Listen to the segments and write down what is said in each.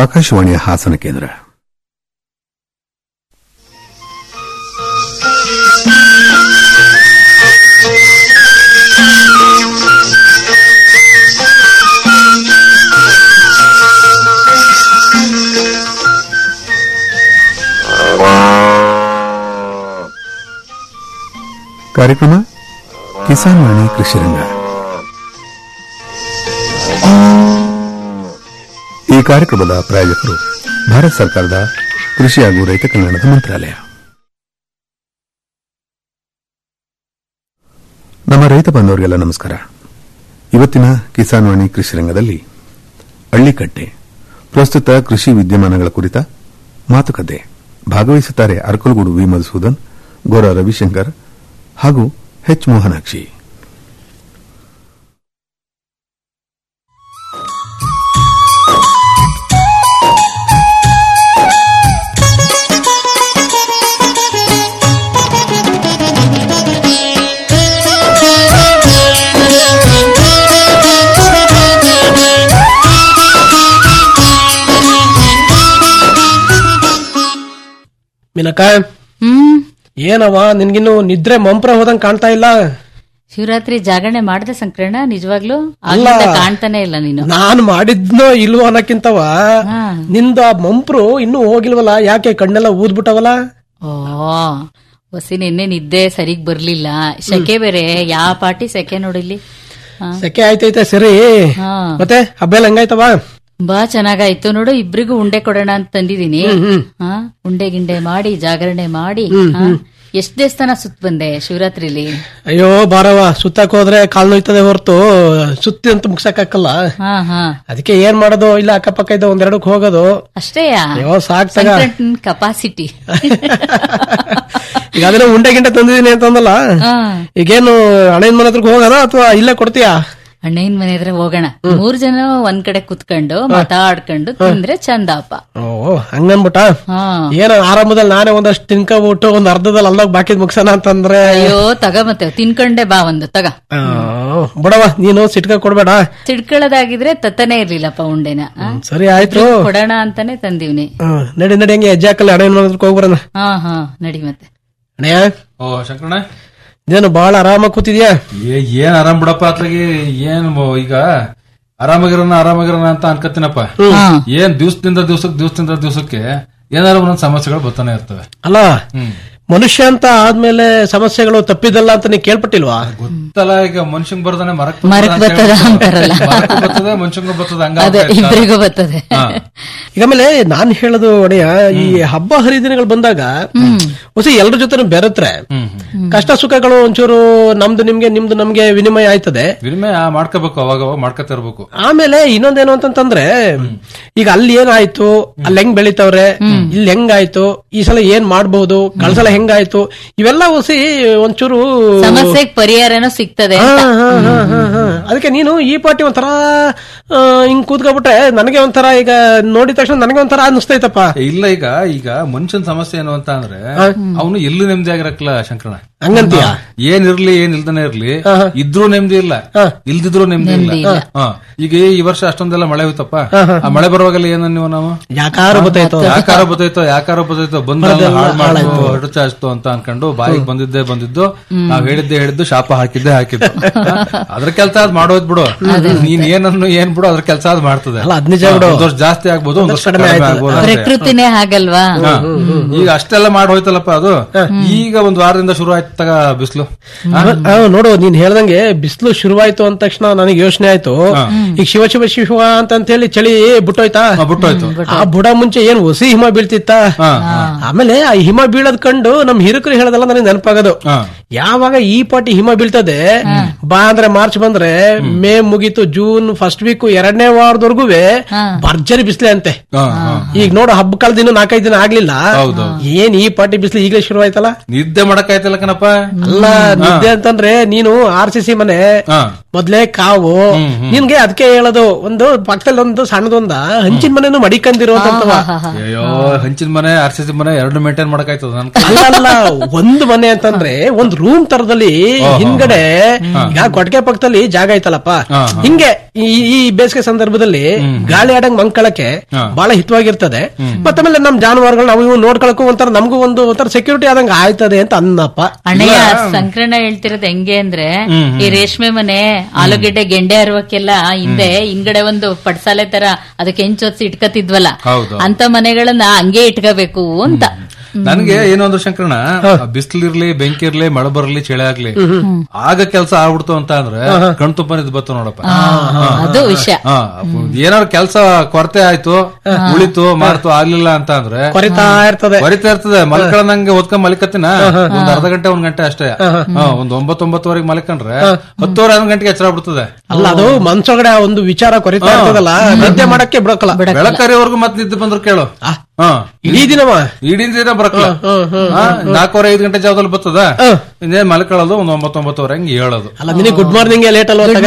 ಆಕಾಶವಾಣಿಯ ಹಾಸನ ಕೇಂದ್ರ ಕಾರ್ಯಕ್ರಮ ಕಿಸಾನ್ ವಾಣಿ ಕೃಷಿ ರಂಗ ಈ ಕಾರ್ಯಕ್ರಮದ ಪ್ರಾಯೋಜಕರು ಭಾರತ ಸರ್ಕಾರದ ಕೃಷಿ ಹಾಗೂ ರೈತ ಕಲ್ಯಾಣದ ಮಂತ್ರಾಲಯ ನಮ್ಮ ರೈತ ಬಾಂಧವರಿಗೆಲ್ಲ ನಮಸ್ಕಾರ ಇವತ್ತಿನ ಕಿಸಾನ್ ವಾಣಿ ಕೃಷಿ ರಂಗದಲ್ಲಿ ಹಳ್ಳಿಕಟ್ಟೆ ಪ್ರಸ್ತುತ ಕೃಷಿ ವಿದ್ಯಮಾನಗಳ ಕುರಿತ ಮಾತುಕತೆ ಭಾಗವಹಿಸುತ್ತಾರೆ ಅರಕಲಗೂಡು ವಿ ಮಧುಸೂದನ್ ಗೋರ ರವಿಶಂಕರ್ ಹಾಗೂ ಎಚ್ ಮೋಹನಾಕ್ಷಿ ಮಿನಕ ಹ್ಮ್ ಏನವ ನಿನ್ಗಿನ್ನು ನಿದ್ರೆ ಮಂಪ್ರ ಹೋದಂಗ್ ಕಾಣ್ತಾ ಇಲ್ಲ ಶಿವರಾತ್ರಿ ಜಾಗರಣೆ ಮಾಡದೆ ಸಂಕ್ರಣ ನಿಜವಾಗ್ಲೂ ಅಲ್ಲ. ಆಗ್ಲಿಂದ ಕಾಣ್ತಾನೆ ಇಲ್ಲ ನೀನು ನಾನ್ ಮಾಡಿದ್ನೋ ಇಲ್ವೋ ಅನ್ನಕ್ಕಿಂತವ ಹಾ. ನಿಂದ ಆ ಮಂಪ್ರು ಇನ್ನೂ ಹೋಗಿಲ್ವಲ್ಲ ಯಾಕೆ ಕಣ್ಣೆಲ್ಲ ಊದ್ಬಿಟ್ಟವಲ್ಲ ಓ ಹೊಸಿ ನಿನ್ನೆ ನಿದ್ದೆ ಸರಿಗ್ ಬರ್ಲಿಲ್ಲ ಸೆಕೆ ಬೇರೆ ಯಾವ ಪಾಟಿ ಸೆಕೆ ನೋಡಿಲಿ ಹಾ. ಸೆಕೆ ಆಯ್ತೈತೆ ಸರಿ ಹಾ. ಮತ್ತೆ ಹಬ್ಬ ಎಲ್ಲ ಹಂಗಾಯ್ತವ ಬಾ ಚೆನ್ನಾಗಾಯ್ತು ನೋಡು ಇಬ್ರಿಗೂ ಉಂಡೆ ಕೊಡೋಣ ಅಂತ ತಂದಿದೀನಿ ಹಾ ಉಂಡೆ ಗಿಂಡೆ ಮಾಡಿ ಜಾಗರಣೆ ಮಾಡಿ ಹಾ. ಎಷ್ಟ್ ದೇವಸ್ಥಾನ ಸುತ್ತ ಬಂದೆ ಶಿವರಾತ್ರಿಲಿ ಅಯ್ಯೋ ಬಾರವ ಸುತ್ತಕ್ ಹೋದ್ರೆ ಕಾಲ್ ನೋಯ್ತದೆ ಹೊರತು ಸುತ್ತಿ ಅಂತ ಮುಗ್ಸಕ್ಕಾಗಲ್ಲ ಹಾ ಹಾ ಅದಕ್ಕೆ ಏನ್ ಮಾಡೋದು ಇಲ್ಲ ಅಕ್ಕಪಕ್ಕ ಇದ್ದ ಒಂದೆರಡಕ್ಕೆ ಹೋಗೋದು ಅಷ್ಟೇಯಾ ಅಯ್ಯೋ ಸಾಕ್ ತಗ ಕಪಾಸಿಟಿ ಈಗ ಅದನ್ನ ಉಂಡೆ ಗಿಂಡೆ ತಂದಿದೀನಿ ಅಂತಂದಲ್ಲ ಹಾ ಈಗೇನು ಹಣೆನ್ ಮನೆ ಹತ್ರಕ್ಕೆ ಹೋಗೋಣ ಅಥವಾ ಇಲ್ಲೇ ಕೊಡ್ತೀಯಾ ಅಣ್ಣಯ್ಯನ ಮನೆ ಹತ್ರ ಹೋಗೋಣ ಮೂರ್ ಜನ ಒಂದ್ ಕಡೆ ಕುತ್ಕೊಂಡು ಮಾತಾಡ್ಕೊಂಡು ತಿಂದ್ರೆ ಚಂದಪ್ಪ ಓ ಹಂಗನ್ಬಿಟ್ಟ ಹಾ ಏನ ಆರಂಭದಲ್ಲಿ ನಾನೇ ಒಂದಷ್ಟು ತಿನ್ಕೊಬಿಟ್ಟು ಒಂದ್ ಅರ್ಧದಲ್ಲಿ ಅಲ್ದಾಗ ಬಾಕಿ ಮುಗ್ಸೋಣ ಅಂತಂದ್ರೆ ಅಯ್ಯೋ ತಗ ಮತ್ತೆ ತಿನ್ಕೊಂಡೆ ಬಾ ಒಂದು ತಗ ಆ, ಬಿಡವ ನೀನು ಸಿಟ್ಕ ಕೊಡ್ಬೇಡ ಸಿಡ್ಕೊಳ್ಳೋದಾಗಿದ್ರೆ ತತ್ತನೇ ಇರ್ಲಿಲ್ಲಪ್ಪ ಉಂಡೆನ ಆ? ಸರಿ ಆಯ್ತು ಕೊಡೋಣ ಅಂತಾನೆ ತಂದಿವ್ನಿ ಆ, ನಡಿ ನಡಿ ಹಂಗೆ ಹೆಜ್ಜೆ ಹಾಕಲ್ಲ ಹಣೆನ್ ಮನೆ ಹತ್ರಕ್ಕೆ ಹೋಗ್ಬರೋಣ ಹಾ ಹಾ ನಡಿ ಮತ್ತೆ ಅಣ್ಣಯ್ಯ ಓ ಶಂಕರಣ್ಣ ಇದೇನು ಬಾಳ ಆರಾಮಾಗಿ ಕೂತಿದ್ಯಾ ಏ ಏನ್ ಆರಾಮ್ ಬಿಡಪ್ಪ ಅತ್ಲಾಗಿ ಏನ್ ಬ- ಈಗ ಆರಾಮಾಗಿರೋಣ ಆರಾಮಾಗಿರೋಣ ಅಂತ ಅನ್ಕತ್ತೀನಪ್ಪ ಹಾ ಏನ್ ದಿವ್ಸದಿಂದ ದಿವ್ಸಕ್ಕೆ ದಿವ್ಸದಿಂದ ದಿವ್ಸಕ್ಕೆ ಏನಾರ ಒಂದೊಂದ್ ಸಮಸ್ಯೆಗಳು ಬರ್ತಾನೆ ಇರ್ತವೆ ಅಲ್ಲ ಹ್ಮ್ ಮನುಷ್ಯ ಅಂತ ಆದ್ಮೇಲೆ ಸಮಸ್ಯೆಗಳು ತಪ್ಪಿದಲ್ಲ ಅಂತ ನೀ ಕೇಳ್ಪಟ್ಟಿಲ್ವಾ ಗೊತ್ತಲ್ಲ ಈಗ ಮನುಷ್ಯಂಗ್ ಬರ್ದಾನೆ ಮರಕ್ ಮರಕ್ ಬರ್ತದ ಅಂತಾರಲ್ಲ. ಬರ್ತದೆ ಮನುಷ್ಯಂಗ ಬರ್ತದೆ ಹಂಗ ಅದೇ ಇಬ್ರಿಗೂ ಬರ್ತದೆ ಈಗ ಆಮೇಲೆ ನಾನ್ ಹೇಳೋದು ಒಡೆಯ ಈ ಹಬ್ಬ ಹರಿದಿನಗಳು ಬಂದಾಗ ಹೊಸ ಎಲ್ರ ಜೊತೆ ಬೆರೆತ್ರೆ ಹ್ಮ್ ಹ್ಮ್. ಕಷ್ಟ ಸುಖಗಳು ಒಂಚೂರು ನಮ್ದು ನಿಮ್ಗೆ ನಿಮ್ದು ನಮ್ಗೆ ವಿನಿಮಯ ಆಯ್ತದೆ ವಿನಿಮಯ ಮಾಡ್ಕೋಬೇಕು ಅವಾಗ ಅವಾಗ ಮಾಡ್ಕೊತಾ ಇರ್ಬೇಕು ಆಮೇಲೆ ಇನ್ನೊಂದೇನು ಅಂತಂತಂದ್ರೆ ಈಗ ಅಲ್ಲಿ ಏನಾಯ್ತು ಅಲ್ಲಿ ಹೆಂಗ್ ಬೆಳಿತವ್ರೆ ಇಲ್ಲಿ ಹೆಂಗಾಯ್ತು ಈ ಸಲ ಏನ್ ಮಾಡ್ಬಹುದು ಕಳ್ಸಲ ಹೆಂಗಾಯ್ತು ಇವೆಲ್ಲ ಹೊಸಿ ಒಂಚೂರು ಸಮಸ್ಯೆಗೆ ಪರಿಹಾರನೂ ಸಿಗ್ತದೆ ಹಾ, ಹಾ, ಹಾ, ಹಾ, ಹಾ. ಅದಕ್ಕೆ ನೀನು ಈ ಪಾಟಿ ಒಂಥರ ಆ, ಹಿಂಗ್ ಕೂತ್ಕೊಬಿಟ್ರೆ ನನಗೆ ಒಂಥರ ಈಗ ನೋಡಿದ ತಕ್ಷಣ ನನಗೆ ಒಂಥರ ಅನಿಸ್ತೈತಪ್ಪ ಇಲ್ಲ ಈಗ ಈಗ ಮನುಷ್ಯನ ಸಮಸ್ಯೆ ಏನು ಅಂತ ಅಂದ್ರೆ ಅವನು ಎಲ್ಲೂ ನೆಮ್ಮದಿ ಆಗಿರಕ್ಲ ಶಂಕರಣ್ಣ ಹಂಗಂತೀಯ ಏನ್ ಇರ್ಲಿ ಏನ್ ಇಲ್ದನೆ ಇರ್ಲಿ ಇದ್ರೂ ನೆಮ್ಮದಿ ಇಲ್ಲ ಇಲ್ದಿದ್ರು ನೆಮ್ಮದಿ ಇಲ್ಲ ಹಾ. ಈಗ ಈ ವರ್ಷ ಅಷ್ಟೊಂದೆಲ್ಲ ಮಳೆ ಹೋಯ್ತಪ್ಪ ಆ ಮಳೆ ಬರುವಾಗೆಲ್ಲ ಏನ ನೀವು ನಾವು ಯಾಕಾರ ಗೊತ್ತಾಯ್ತು ಯಾಕಾರ ಬತ್ತೈತೋ ಯಾಕಾರ ಬತ್ತೈತೋ ಬಂದ ಹಾಳು ಮಾಡ್ತು ಹೊರಟು ಚಾಚ್ತು ಅಂತ ಅನ್ಕೊಂಡು ಬಾಯಿಗೆ ಬಂದಿದ್ದೆ ಬಂದಿದ್ದು ನಾವ್ ಹೇಳಿದ್ದೆ ಹೇಳಿದ್ದು ಶಾಪ ಹಾಕಿದ್ದೆ ಹಾಕಿದ್ದು ಅದ್ರ ಕೆಲ್ಸ ಅದ್ ಮಾಡೋದ್ ಬಿಡು ನೀನ್ ಏನನ್ನು ಏನ್ ಬಿಡು ಅದ್ರ ಕೆಲ್ಸ ಅದ್ ಮಾಡ್ತದೆ ಅಲ್ಲ, ಅದ್ ನಿಜ ಬಿಡು. ಒಂದ್ ವರ್ಷ ಜಾಸ್ತಿ ಆಗ್ಬೋದು ಒಂದ್ ವರ್ಷ ಕಡಿಮೆ ಆಗ್ಬೋದು ಅಷ್ಟೇ. ಪ್ರಕೃತಿನೇ ಹಾಗಲ್ವಾ ಹಾ. ಈಗ ಅಷ್ಟೆಲ್ಲ ಮಾಡಿ ಹೋಯ್ತಲ್ಲಪ್ಪ ಅದು ಈಗ ಒಂದ್ ವಾರದಿಂದ ಶುರು ಆಯ್ತು ತಗ ಬಿಸ್ಲು ಆ, ನೋಡು ನೀನ್ ಹೇಳ್ದಂಗೆ ಬಿಸಿಲು ಶುರುವಾಯ್ತು ಅಂದ ತಕ್ಷಣ ನನಗೆ ಯೋಚನೆ ಆಯ್ತು ಈಗ ಶಿವ ಶಿವ ಶಿವ ಅಂತ ಹೇಳಿ ಚಳಿ ಬಿಟ್ಟೋಯ್ತಾ ಹಾ, ಬಿಟ್ಟೋಯ್ತು ಆ ಬುಡ ಮುಂಚೆ ಏನ್ ಹೊಸಿ ಹಿಮ ಬೀಳ್ತಿತ್ತ ಹಾ, ಆಮೇಲೆ ಆ ಹಿಮ ಬೀಳದ್ ಕಂಡು ನಮ್ ಹಿರಕರು ಹೇಳೋದಲ್ಲ ನನಗೆ ನೆನಪಾಗೋದು ಹಾ. ಯಾವಾಗ ಈ ಪಾಟಿ ಹಿಮ ಬೀಳ್ತದೆ ಬಾ ಅಂದ್ರೆ ಮಾರ್ಚ್ ಬಂದ್ರೆ ಮೇ ಮುಗೀತು ಜೂನ್ ಫಸ್ಟ್ ವೀಕ್ ಎರಡನೇ ವಾರದವರೆಗೂ ಭರ್ಜರಿ ಬಿಸ್ಲೆ ಅಂತೆ ಹಾ, ಹಾ. ಈಗ ನೋಡು ಹಬ್ಬ ಕಳೆದ ಇನ್ನು ನಾಲ್ಕೈದು ದಿನ ಆಗ್ಲಿಲ್ಲ ಹೌದು. ಏನ್ ಈ ಪಾಟಿ ಬಿಸ್ಲು ಈಗಲೇ ಶುರು ಆಯ್ತಲ್ಲ ನಿದ್ದೆ ಮಾಡಕ್ಕಾಯ್ತಿಲ್ಲ ಕಣ ಕಣಪ್ಪ ಅಲ್ಲ ನಿದ್ದೆ ಅಂತಂದ್ರೆ ನೀನು ಆರ್ ಸಿ ಸಿ ಮನೆ ಹಾ. ಮೊದ್ಲೇ ಕಾವು ನಿನ್ಗೆ ಅದಕ್ಕೆ ಹೇಳೋದು ಒಂದು ಪಕ್ಕದಲ್ಲಿ ಒಂದು ಸಣ್ಣದೊಂದ ಹಂಚಿನ ಮನೆನು ಮಡಿಕಂದಿರೋದಂತವ ಅಯ್ಯೋ ಹಂಚಿನ ಮನೆ ಆರ್ ಸಿ ಸಿ ಮನೆ ಎರಡು ಮೇಂಟೈನ್ ಮಾಡಕ್ಕಾಯ್ತದ ನನ್ ಅಲ್ಲ ಅಲ್ಲ ಒಂದು ಮನೆ ಅಂತಂದ್ರೆ ಒಂದ್ ರೂಮ್ ತರದಲ್ಲಿ ಹಿಂದ್ಗಡೆ ಈಗ ಕೊಟ್ಟಿಗೆ ಪಕ್ಕದಲ್ಲಿ ಜಾಗ ಐತಲ್ಲಪ್ಪ ಹಿಂಗೆ ಈ ಈ ಬೇಸಿಗೆ ಸಂದರ್ಭದಲ್ಲಿ ಗಾಳಿ ಆಡಂಗ್ ಮಂಕಳಕ್ಕೆ ಬಹಳ ಹಿತವಾಗಿರ್ತದೆ ಮತ್ತೆ ಆಮೇಲೆ ನಮ್ ಜಾನುವಾರುಗಳು ನಾವು ಇವು ನೋಡ್ಕೊಳಕ್ಕೂ ಒಂಥರ ನಮಗೂ ಒಂದು ಒಂಥರ ಸೆಕ್ಯೂರಿಟಿ ಆದಂಗ ಆಯ್ತದೆ ಅಂತ ಅನ್ನಪ್ಪ ಅಣ್ಣಯ್ಯ ಸಂಕ್ರಣ ಹೇಳ್ತಿರೋದು ಹೆಂಗೆ ಅಂದ್ರೆ ಈ ರೇಷ್ಮೆ ಮನೆ ಆಲೂಗೆಡ್ಡೆ ಗೆಂಡೆ ಹರುವಕ್ಕೆಲ್ಲ ಹಿಂದೆ ಹಿಂಗಡೆ ಒಂದು ಪಡ್ಸಾಲೆ ತರ ಅದಕ್ಕೆ ಹೆಂಚೊತ್ಸಿ ಇಟ್ಕತಿದ್ವಲ್ಲ ಹೌದು. ಅಂತ ಮನೆಗಳನ್ನ ಹಂಗೆ ಇಟ್ಕೋಬೇಕು ಅಂತ ನನ್ಗೆ ಏನೋ ಒಂದು ಶಂಕರಣ ಬಿಸಿಲಿರ್ಲಿ ಬೆಂಕಿ ಇರ್ಲಿ ಮಳೆ ಬರ್ಲಿ ಚಳಿ ಆಗ್ಲಿ ಆಗ ಕೆಲಸ ಆಗ್ಬಿಡ್ತು ಅಂತ ಅಂದ್ರೆ ಕಣ್ ತುಂಬ ನಿದ್ ಬತ್ತು ನೋಡಪ್ಪ ಅದು ವಿಷಯ ಹಾ ಏನಾದ್ರು ಕೆಲಸ ಕೊರತೆ ಆಯ್ತು ಉಳಿತು ಮಾಡ್ತು ಆಗ್ಲಿಲ್ಲ ಅಂತ ಅಂದ್ರೆ ಕೊರಿತಾ ಇರ್ತದೆ ಬರಿತಾ ಇರ್ತದೆ ಮಲ್ಕೊಳ್ಳಂಗೆ ಓದ್ಕೊಂಡ್ ಮಲಿಕತ್ತಿನ ಒಂದ್ ಅರ್ಧ ಗಂಟೆ ಒಂದ್ ಗಂಟೆ ಅಷ್ಟೇ ಹಾ, ಒಂದ್ ಒಂಬತ್ತೊಂಬತ್ತುವರೆಗೆ ಮಲ್ಕೊಂಡ್ರೆ ಹತ್ತುವರೆ ಹನ್ನೊಂದು ಗಂಟೆಗೆ ಎಚ್ಚರ ಬಿಡ್ತದೆ ಅಲ್ಲ ಅದು ಮನ್ಸೊಳಗಡೆ ಆ ಒಂದು ವಿಚಾರ ಕೊರಿತಾ ಇರ್ತದಲ್ಲ ನಿದ್ದೆ ಮಾಡಕ್ಕೆ ಬಿಡಕಲ್ಲ ಬೆಳಕರಿವರೆಗೂ ಮತ್ತೆ ನಿದ್ದೆ ಬಂದ್ರು ಕೇಳು ಹಾ ಇಡೀ ದಿನವ ಇಡೀ ದಿನ ಬರಕಲ್ಲ ಹಾ, ನಾಲ್ಕೂವರೆ ಐದು ಗಂಟೆ ಜಾವದಲ್ಲಿ ಬರ್ತದ ಇನ್ನೇನ್ ಮಲ್ಕೊಳ್ಳೋದು ಒಂದ್ ಒಂಬತ್ತೊಂಬತ್ತುವರೆ ಹಂಗೆ ಹೇಳೋದು ಅಲ್ಲ ನಿನಗೆ ಗುಡ್ ಮಾರ್ನಿಂಗ್ ಲೇಟ್ ಅಲ್ವಾ ಅಂತಾಗ?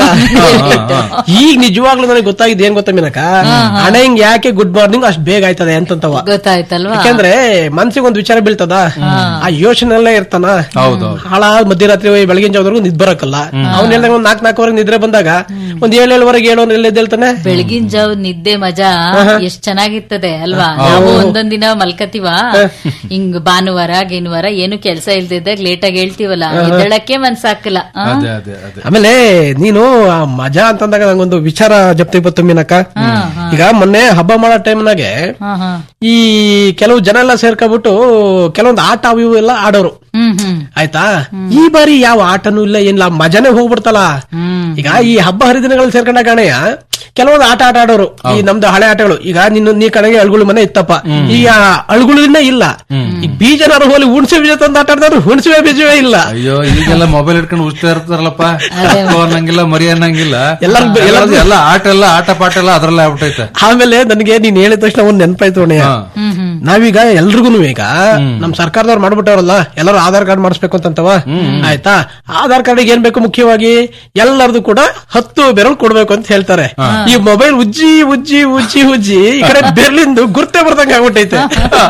ಈಗ ನಿಜವಾಗ್ಲೂ ನನಗೆ ಗೊತ್ತಾಗಿದ್ದು ಏನ್ ಗೊತ್ತಾ ಮೀನಕ ಹಣ ಹಿಂಗ್ ಯಾಕೆ ಗುಡ್ ಮಾರ್ನಿಂಗ್ ಅಷ್ಟ್ ಬೇಗ ಆಯ್ತದೆ ಅಂತಂತವ ಗೊತ್ತಾಯ್ತಲ್ವಾ ಯಾಕಂದ್ರೆ ಮನ್ಸಿಗೆ ಒಂದ್ ವಿಚಾರ ಬೀಳ್ತದ ಆ ಯೋಚನೆಲ್ಲೇ ಇರ್ತಾನ ಹೌದು ಹಾಳ ಮಧ್ಯರಾತ್ರಿ ಹೋಗಿ ಬೆಳಗಿನ ಜಾವದವರೆಗೂ ನಿದ್ ಬರಕಲ್ಲ ಅವನೆಲ್ಲ ಒಂದ್ ನಾಲ್ಕ್ ನಾಲ್ಕುವರೆಗೆ ನಿದ್ರೆ ಬಂದಾಗ ಒಂದ್ ಏಳು ಏಳುವರೆಗೆ ಏಳು ಎಲ್ಲ ಎದ್ದೇಳ್ತಾನೆ ಬೆಳಗಿನ ಜಾವ ನಿದ್ದೆ ಮಜಾ ಎಷ್ಟ್ ಚೆನ್ನಾಗಿರ್ತದೆ ಅಲ್ವಾ ನಾವು ಒಂದೊಂದ್ ದಿನ ಮಲ್ಕತಿವ ಹಿಂಗ್ ಭಾನುವಾರ ಗಿನುವಾರ ಏನು ಕೆಲ್ಸ ಇಲ್ದಿದ್ದಾಗ ಲೇಟ್ ಆಗಿ ಹೇಳ್ತೀವಲ್ಲ ಎದ್ದೇಳಕ್ಕೆ ಮನ್ಸಾಕಲ್ಲ ಆ? ಅದೇ ಅದೇ ಅದೇ ಆಮೇಲೆ ನೀನು ಆ ಮಜಾ ಅಂತಂದಾಗ ನಂಗೊಂದು ವಿಚಾರ ಜಪ್ತಿ ಬತ್ತು ಮೀನಕ್ಕ ಈಗ ಮೊನ್ನೆ ಹಬ್ಬ ಮಾಡೋ ಟೈಮ್ನಾಗೆ ಹಾ ಹಾ ಈ ಕೆಲವು ಜನ ಎಲ್ಲ ಸೇರ್ಕೊಬಿಟ್ಟು ಕೆಲವೊಂದು ಆಟ ಅವು ಇವು ಎಲ್ಲ ಆಡೋರು ಹ್ಮ್ ಹ್ಮ್ ಆಯ್ತಾ ಈ ಬಾರಿ ಯಾವ ಆಟನೂ ಇಲ್ಲ ಏನಿಲ್ಲ ಮಜಾನೇ ಹೋಗ್ಬಿಡ್ತಲ್ಲ ಹ್ಮ್ ಈಗ ಈ ಹಬ್ಬ ಹರಿದಿನಗಳು ಸೇರ್ಕೊಂಡಾಗ ಅಣ್ಣಯ್ಯ ಕೆಲವೊಂದು ಆಟ ಆಟ ಆಡೋರು ಈ ನಮ್ದು ಹಳೆ ಆಟಗಳು ಈಗ ನಿನ್ನ ನೀ ಕಡೆಗೆ ಅಳ್ಗುಳು ಮನೆ ಇತ್ತಪ್ಪ ಈಗ ಅಳ್ಗುಳಿನೇ ಇಲ್ಲ ಈ ಬೀಜನಾರು ಹೋಲಿ ಹುಣ್ಸೆ ಬೀಜ ತಂದು ಆಟ ಆಡಿದ್ರು ಹುಣ್ಸೆ ಬೀಜವೇ ಇಲ್ಲ ಅಯ್ಯೋ ಈಗೆಲ್ಲ ಮೊಬೈಲ್ ಇಟ್ಕೊಂಡು ಉಜ್ತಾ ಇರ್ತಾರಲ್ಲಪ್ಪ ಅಕ್ಕೋ ಅನ್ನಂಗಿಲ್ಲ ಮರಿ ಅನ್ನಂಗಿಲ್ಲ ಎಲ್ಲರ್ಗೂ- ಎಲ್ಲರದು ಎಲ್ಲ ಆಟ ಎಲ್ಲ ಆಟ ಪಾಠ ಎಲ್ಲ ಅದ್ರಲ್ಲೇ ಆಗ್ಬಿಟ್ಟೈತೆ ಆಮೇಲೆ ನನಗೆ ನೀನ್ ಹೇಳಿದ ತಕ್ಷಣ ಒಂದ್ ನೆನಪಾಯ್ತು ಅಣ್ಣಯ್ಯ ಹಾ. ಹ್ಮ್ ಹ್ಮ್ ನಾವೀಗ ಎಲ್ರಿಗೂ ಈಗ ನಮ್ ಸರ್ಕಾರದವ್ರು ಮಾಡ್ಬಿಟ್ಟವ್ರಲ್ಲ ಎಲ್ಲರೂ ಆಧಾರ್ ಕಾರ್ಡ್ ಮಾಡಿಸ್ಬೇಕು ಅಂತಂತವ ಆಯ್ತಾ ಆಧಾರ್ ಕಾರ್ಡ್ ಏನ್ ಬೇಕು ಮುಖ್ಯವಾಗಿ ಎಲ್ಲರದು ಕೂಡ ಹತ್ತು ಬೆರಳು ಕೊಡ್ಬೇಕು ಅಂತ ಹೇಳ್ತಾರೆ ಈ ಮೊಬೈಲ್ ಉಜ್ಜಿ ಉಜ್ಜಿ ಉಜ್ಜಿ ಉಜ್ಜಿ ಈ ಕಡೆ ಬೆರ್ಲಿಂದು ಗುರ್ತೆ ಬರ್ದಂಗ ಆಗ್ಬಿಟ್ಟೈತೆ